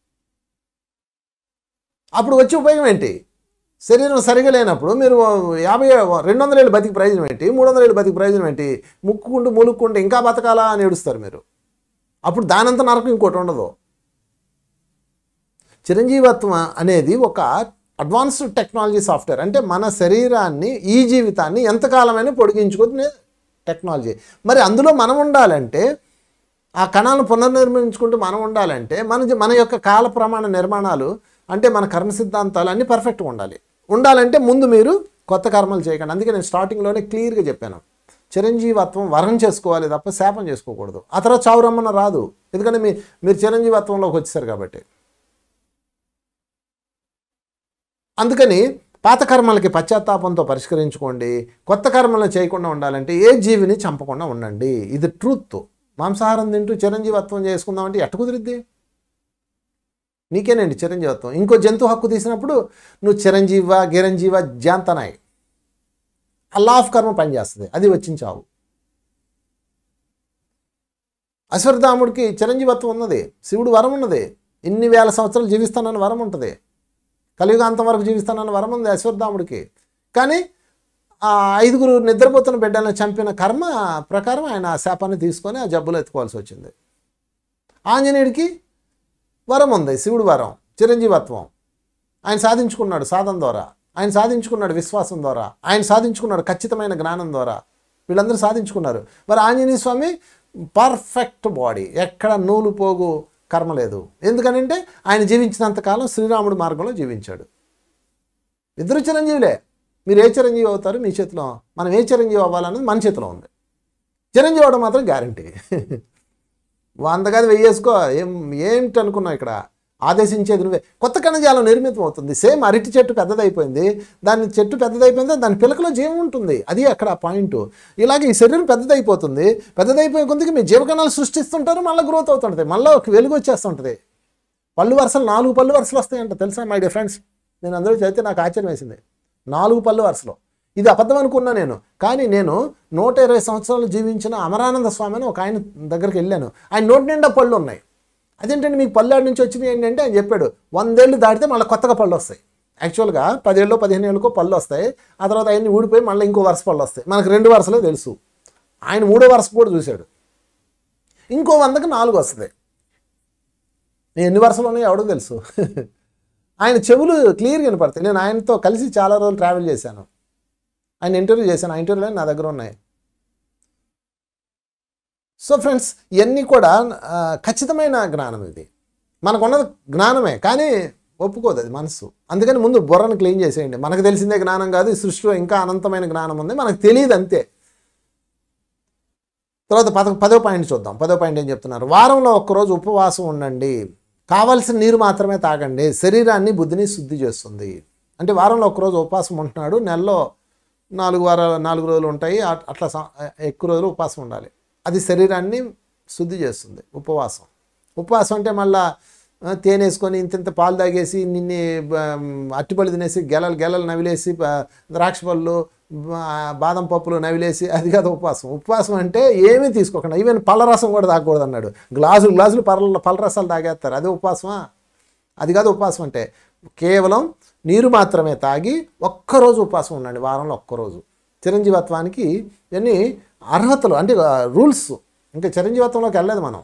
అప్పుడు వచ్చే ఉపయోగం ఏంటి శరీరం సరిగా లేనప్పుడు మీరు యాభై రెండు వందల ఏళ్ళు బతికి ప్రయోజనం ఏంటి మూడు వందల ఏళ్ళు బతికి ప్రయోజనం ఏంటి ముక్కుకుంటూ ములుక్కుంటూ ఇంకా బతకాలా అని ఏడుస్తారు మీరు అప్పుడు దానంత నరకం ఇంకోటి ఉండదు చిరంజీవత్వం అనేది ఒక అడ్వాన్స్డ్ టెక్నాలజీ సాఫ్ట్వేర్ అంటే మన శరీరాన్ని ఈ జీవితాన్ని ఎంతకాలమైనా పొడిగించుకునే టెక్నాలజీ మరి అందులో మనం ఉండాలంటే ఆ కణాలను పునర్నిర్మించుకుంటూ మనం ఉండాలంటే మన జ- మన యొక్క కాల ప్రమాణ నిర్మాణాలు అంటే మన కర్మ సిద్ధాంతాలు అన్నీ పర్ఫెక్ట్గా ఉండాలి ఉండాలంటే ముందు మీరు కొత్త కర్మలు చేయకండి అందుకే నేను స్టార్టింగ్లోనే క్లియర్గా చెప్పాను చిరంజీవత్వం వరం చేసుకోవాలి తప్ప శాపం చేసుకోకూడదు ఆ తర్వాత చావురమ్మన రాదు ఎందుకంటే మీ మీరు చిరంజీవత్వంలోకి వచ్చేసారు కాబట్టి అందుకని పాత కర్మలకి పశ్చాత్తాపంతో పరిష్కరించుకోండి కొత్త కర్మలను చేయకుండా ఉండాలంటే ఏ జీవిని చంపకుండా ఉండండి ఇది ట్రూత్ మాంసాహారం తింటూ చిరంజీవత్వం చేసుకుందామంటే ఎట్ట కుదిరిద్ది నీకేనండి చిరంజీవత్వం ఇంకో జంతు హక్కు తీసినప్పుడు నువ్వు చిరంజీవ గిరంజీవ జాంతనాయ్ ఆ లా ఆఫ్ కర్మ పనిచేస్తుంది అది వచ్చిన చావు అశ్వత్థాముడికి చిరంజీవత్వం ఉన్నది శివుడు వరం ఉన్నది ఇన్ని వేల సంవత్సరాలు జీవిస్తానని వరం ఉంటుంది కలియుగాంతం వరకు జీవిస్తానన్న వరం ఉంది అశ్వత్థాముడికి కానీ ఆ ఐదుగురు నిద్రపోతున్న బిడ్డలను చంపిన కర్మ ప్రకారం ఆయన ఆ శాపాన్ని తీసుకొని ఆ జబ్బులు ఎత్తుకోవాల్సి వచ్చింది ఆంజనేయుడికి వరం ఉంది శివుడు వరం చిరంజీవత్వం ఆయన సాధించుకున్నాడు సాధన ద్వారా ఆయన సాధించుకున్నాడు విశ్వాసం ద్వారా ఆయన సాధించుకున్నాడు ఖచ్చితమైన జ్ఞానం ద్వారా వీళ్ళందరూ సాధించుకున్నారు మరి ఆంజనేయ స్వామి పర్ఫెక్ట్ బాడీ ఎక్కడ నూలు పోగు కర్మ లేదు ఎందుకనంటే ఆయన జీవించినంతకాలం శ్రీరాముడి మార్గంలో జీవించాడు ఇద్దరు చిరంజీవులే మీరు ఏ చిరంజీవి అవుతారు మీ చేతిలో మనం ఏ చిరంజీవి అవ్వాలన్నది మన చేతిలో ఉంది చిరంజీవి అవడం మాత్రం గ్యారంటీ వంద కాదు వెయ్యేసుకో ఏం ఏంటి అనుకున్నావు ఇక్కడ ఆదేశించేది నువ్వే కొత్త కణజాలం నిర్మితం అవుతుంది సేమ్ అరటి చెట్టు పెద్దదైపోయింది దాని చెట్టు పెద్దదైపోయింది దాని పిలకలో జీవం ఉంటుంది అది అక్కడ ఆ పాయింట్ ఇలాగే ఈ శరీరం పెద్దదైపోతుంది పెద్దదైపోయే కొద్దికి మీ జీవకణాలు సృష్టిస్తుంటారు మళ్ళీ గ్రోత్ అవుతుంటుంది మళ్ళీ ఒక వెలుగు వచ్చేస్తుంటుంది పళ్ళు వరుసలు నాలుగు పళ్ళు వరుసలు వస్తాయంట తెలుసా మై డియర్ ఫ్రెండ్స్ నేను అందరూ చదివితే నాకు ఆశ్చర్యం వేసింది నాలుగు పళ్ళు వరుసలో ఇది అబద్ధం అనుకున్నా నేను కానీ నేను నూట ఇరవై సంవత్సరాలు జీవించిన అమరానంద స్వామి అని ఒక ఆయన దగ్గరికి వెళ్ళాను ఆయన నోటి నిండా పళ్ళు ఉన్నాయి అదేంటంటే మీకు పల్లెడు నుంచి వచ్చింది ఏంటంటే ఆయన చెప్పాడు వందేళ్ళు దాటితే మళ్ళీ కొత్తగా పళ్ళు వస్తాయి యాక్చువల్గా పదేళ్ళు పదిహేను ఏళ్ళకో పళ్ళు వస్తాయి ఆ తర్వాత అవన్నీ ఊడిపోయి మళ్ళీ ఇంకో వరుస పళ్ళు వస్తాయి మనకు రెండు వరుసలే తెలుసు ఆయన మూడో వరుస కూడా చూశాడు ఇంకో వందకి నాలుగు వస్తుంది ఎన్ని వరుసలు ఉన్నాయో ఎవడో తెలుసు ఆయన చెవులు క్లియర్గా వినపడతాయి నేను ఆయనతో కలిసి చాలా రోజులు ట్రావెల్ చేశాను ఆయన ఇంటర్వ్యూ చేశాను ఆ ఇంటర్వ్యూలో నా దగ్గర ఉన్నాయి సో ఫ్రెండ్స్ ఇవన్నీ కూడా ఆ, ఖచ్చితమైన జ్ఞానం ఇది మనకున్నది జ్ఞానమే కానీ ఒప్పుకోదు అది మనసు అందుకని ముందు బుర్రను క్లీన్ చేసేయండి మనకు తెలిసిందే జ్ఞానం కాదు ఈ సృష్టిలో ఇంకా అనంతమైన జ్ఞానం ఉంది మనకు తెలియదు అంతే తర్వాత పద పదో పాయింట్ చూద్దాం పదో పాయింట్ ఏం చెప్తున్నారు వారంలో ఒక్కరోజు ఉపవాసం ఉండండి కావాల్సిన నీరు మాత్రమే తాగండి శరీరాన్ని బుద్ధిని శుద్ధి చేస్తుంది అంటే వారంలో ఒక్కరోజు ఉపవాసం ఉంటున్నాడు నెలలో నాలుగు వారాలు నాలుగు రోజులు ఉంటాయి అట్- అట్లా స- ఎక్కువ రోజులు ఉపవాసం ఉండాలి అది శరీరాన్ని శుద్ధి చేస్తుంది ఉపవాసం ఉపవాసం అంటే మళ్ళా ఆ, తేనె వేసుకొని ఇంత ఇంత పాలు తాగేసి నిన్ని అట్టిపళ్ళు తినేసి గెలలు గెలలు నవిలేసి ఆ, ద్రాక్ష పళ్ళు బా- బాదం పప్పులు నవిలేసి అది కాదు ఉపవాసం ఉపవాసం అంటే ఏమీ తీసుకోకుండా ఈవెన్ పళ్ళ రసం కూడా తాగకూడదు అన్నాడు గ్లాసులు గ్లాసులు పళ్ళ పళ్ళ రసాలు తాగేస్తారు అదే ఉపవాసమా అది కాదు ఉపవాసం అంటే కేవలం నీరు మాత్రమే తాగి ఒక్కరోజు ఉపవాసం ఉండండి వారంలో ఒక్కరోజు చిరంజీవత్వానికి ఇవన్నీ అర్హతలు అంటే రూల్స్ ఇంకా చిరంజీవత్వంలోకి వెళ్ళలేదు మనం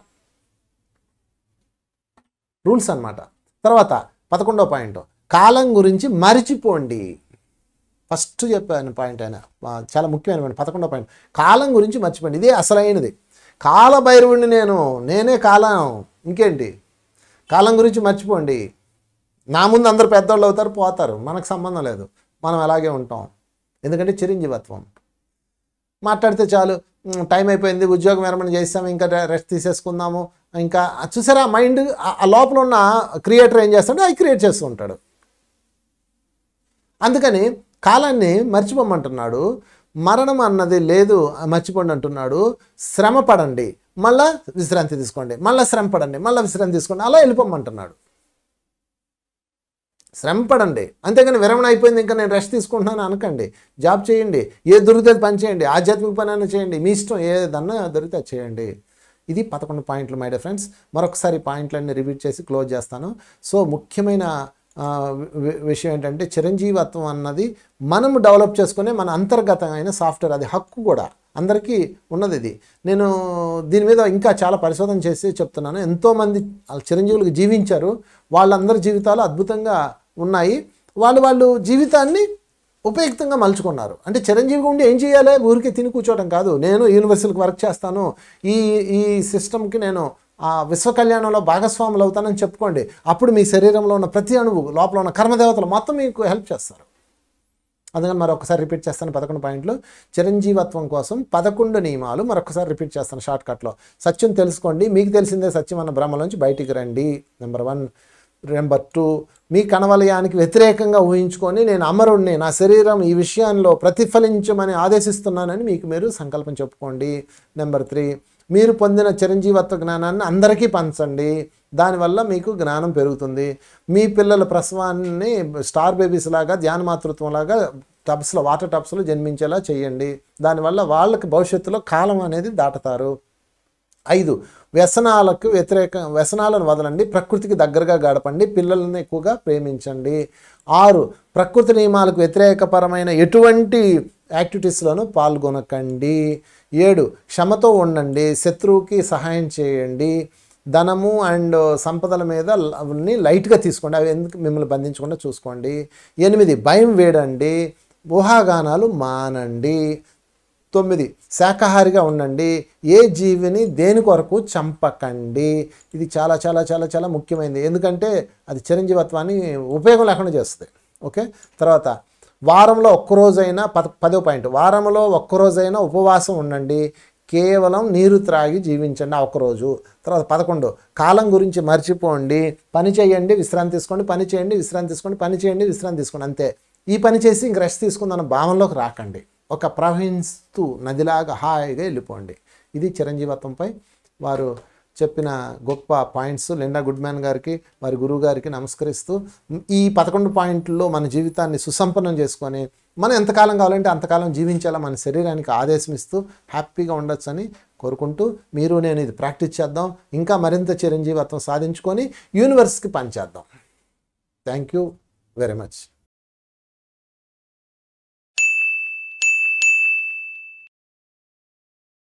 రూల్స్ అన్నమాట తర్వాత పదకొండో పాయింట్ కాలం గురించి మరిచిపోండి ఫస్ట్ చెప్పాను పాయింట్ ఆయన ఆ, చాలా ముఖ్యమైన పాయింట్ పదకొండో పాయింట్ కాలం గురించి మర్చిపోండి ఇదే అసలైనది కాల భైరవుడిని నేను నేనే కాలం ఇంకేంటి కాలం గురించి మర్చిపోండి నా ముందు అందరు పెద్దవాళ్ళు అవుతారు పోతారు మనకు సంబంధం లేదు మనం అలాగే ఉంటాం ఎందుకంటే చిరంజీవత్వం మాట్లాడితే చాలు "ఉమ్, టైం అయిపోయింది ఉద్యోగం విరమణ చేస్తాము ఇంకా రె- రెస్ట్ తీసేసుకుందాము ఇంకా చూసారా మైండ్ ఆ- ఆ లోపల ఉన్న క్రియేటర్ ఏం చేస్తాడో అది క్రియేట్ చేస్తూ ఉంటాడు అందుకని కాలాన్ని మర్చిపోమంటున్నాడు మరణం అన్నది లేదు మర్చిపోండి అంటున్నాడు శ్రమ పడండి మళ్ళా విశ్రాంతి తీసుకోండి మళ్ళీ శ్రమ పడండి మళ్ళీ విశ్రాంతి తీసుకోండి అలా వెళ్ళిపోమంటున్నాడు శ్రమ పడండి అంతేగాని విరమణ అయిపోయింది ఇంకా నేను రెస్ట్ తీసుకుంటున్నాను అనకండి జాబ్ చేయండి ఏ దొరికితే అది పని చేయండి ఆధ్యాత్మిక పని అయినా చేయండి మీ ఇష్టం ఏదన్నా దొరికితే అది చేయండి ఇది పదకొండు పాయింట్లు మై డియర్ ఫ్రెండ్స్ మరొకసారి పాయింట్లన్నీ రిపీట్ చేసి క్లోజ్ చేస్తాను సో ముఖ్యమైన ఆ, వి- విషయం ఏంటంటే చిరంజీవత్వం అన్నది మనం డెవలప్ చేసుకునే మన అంతర్గతమైన సాఫ్ట్వేర్ అది హక్కు కూడా అందరికీ ఉన్నది ఇది నేను దీని మీద ఇంకా చాలా పరిశోధన చేసి చెప్తున్నాను ఎంతోమంది ఆ చిరంజీవులకు జీవించారు వాళ్ళందరి జీవితాలు అద్భుతంగా ఉన్నాయి వాళ్ళు వాళ్ళు జీవితాన్ని ఉపయుక్తంగా మలుచుకున్నారు అంటే చిరంజీవిగా ఉండి ఏం చేయాలి ఊరికే తిని కూర్చోవడం కాదు నేను యూనివర్సిటీకి వర్క్ చేస్తాను ఈ ఈ సిస్టమ్కి నేను ఆ విశ్వ కళ్యాణంలో భాగస్వాములు అవుతానని చెప్పుకోండి అప్పుడు మీ శరీరంలో ఉన్న ప్రతి అణువు లోపల ఉన్న కర్మదేవతలు మొత్తం మీకు హెల్ప్ చేస్తారు అందుకని మరొకసారి రిపీట్ చేస్తాను పదకొండు పాయింట్లు చిరంజీవత్వం కోసం పదకొండు నియమాలు మరొకసారి రిపీట్ చేస్తాను షార్ట్కట్లో సత్యం తెలుసుకోండి మీకు తెలిసిందే సత్యం అన్న భ్రమలోంచి బయటికి రండి నెంబర్ వన్ నెంబర్ టూ మీ కణవలయానికి వ్యతిరేకంగా ఊహించుకొని నేను అమరుణ్ణి నా శరీరం ఈ విషయాల్లో ప్రతిఫలించమని ఆదేశిస్తున్నానని మీకు మీరు సంకల్పం చెప్పుకోండి నెంబర్ త్రీ మీరు పొందిన చిరంజీవత్వ జ్ఞానాన్ని అందరికీ పంచండి దానివల్ల మీకు జ్ఞానం పెరుగుతుంది మీ పిల్లల ప్రసవాన్ని స్టార్ బేబీస్ లాగా ధ్యాన మాతృత్వం లాగా టబ్స్లో వాటర్ టబ్స్లో జన్మించేలా చేయండి దానివల్ల వాళ్ళకి భవిష్యత్తులో కాలం అనేది దాటుతారు ఐదు వ్యసనాలకు వ్యతిరేక వ్యసనాలను వదలండి ప్రకృతికి దగ్గరగా గడపండి పిల్లల్ని ఎక్కువగా ప్రేమించండి ఆరు ప్రకృతి నియమాలకు వ్యతిరేకపరమైన ఎటువంటి యాక్టివిటీస్లోనూ పాల్గొనకండి ఏడు క్షమతో ఉండండి శత్రువుకి సహాయం చేయండి ధనము అండ్ సంపదల మీద అవన్నీ లైట్గా తీసుకోండి అవి ఎందుకు మిమ్మల్ని బంధించకుండా చూసుకోండి ఎనిమిది భయం వేడండి ఊహాగానాలు మానండి తొమ్మిది శాకాహారిగా ఉండండి ఏ జీవిని దేని కొరకు చంపకండి ఇది చాలా చాలా చాలా చాలా ముఖ్యమైనది ఎందుకంటే అది చిరంజీవత్వాన్ని ఉపయోగం లేకుండా చేస్తుంది ఓకే తర్వాత వారంలో ఒక్కరోజైనా పద పదో పాయింట్ వారంలో ఒక్కరోజైనా ఉపవాసం ఉండండి కేవలం నీరు త్రాగి జీవించండి ఆ ఒక్కరోజు తర్వాత పదకొండు కాలం గురించి మర్చిపోండి పని చేయండి విశ్రాంతి తీసుకోండి పని చేయండి విశ్రాంతి తీసుకోండి పని చేయండి విశ్రాంతి తీసుకోండి అంతే ఈ పని చేసి ఇంక రెస్ట్ తీసుకుందన్న భావనలోకి రాకండి ఒక ప్రవహిస్తూ నదిలాగా హాయిగా వెళ్ళిపోండి ఇది చిరంజీవత్వంపై వారు చెప్పిన గొప్ప పాయింట్స్ లిండా గుడ్ మ్యాన్ గారికి వారి గురువు గారికి నమస్కరిస్తూ ఈ పదకొండు పాయింట్లలో మన జీవితాన్ని సుసంపన్నం చేసుకొని మనం ఎంతకాలం కావాలంటే అంతకాలం జీవించేలా మన శరీరానికి ఆదేశం ఇస్తూ హ్యాపీగా ఉండొచ్చు అని కోరుకుంటూ మీరు నేను ఇది ప్రాక్టీస్ చేద్దాం ఇంకా మరింత చిరంజీవత్వం సాధించుకొని యూనివర్స్కి పనిచేద్దాం థ్యాంక్ యూ వెరీ మచ్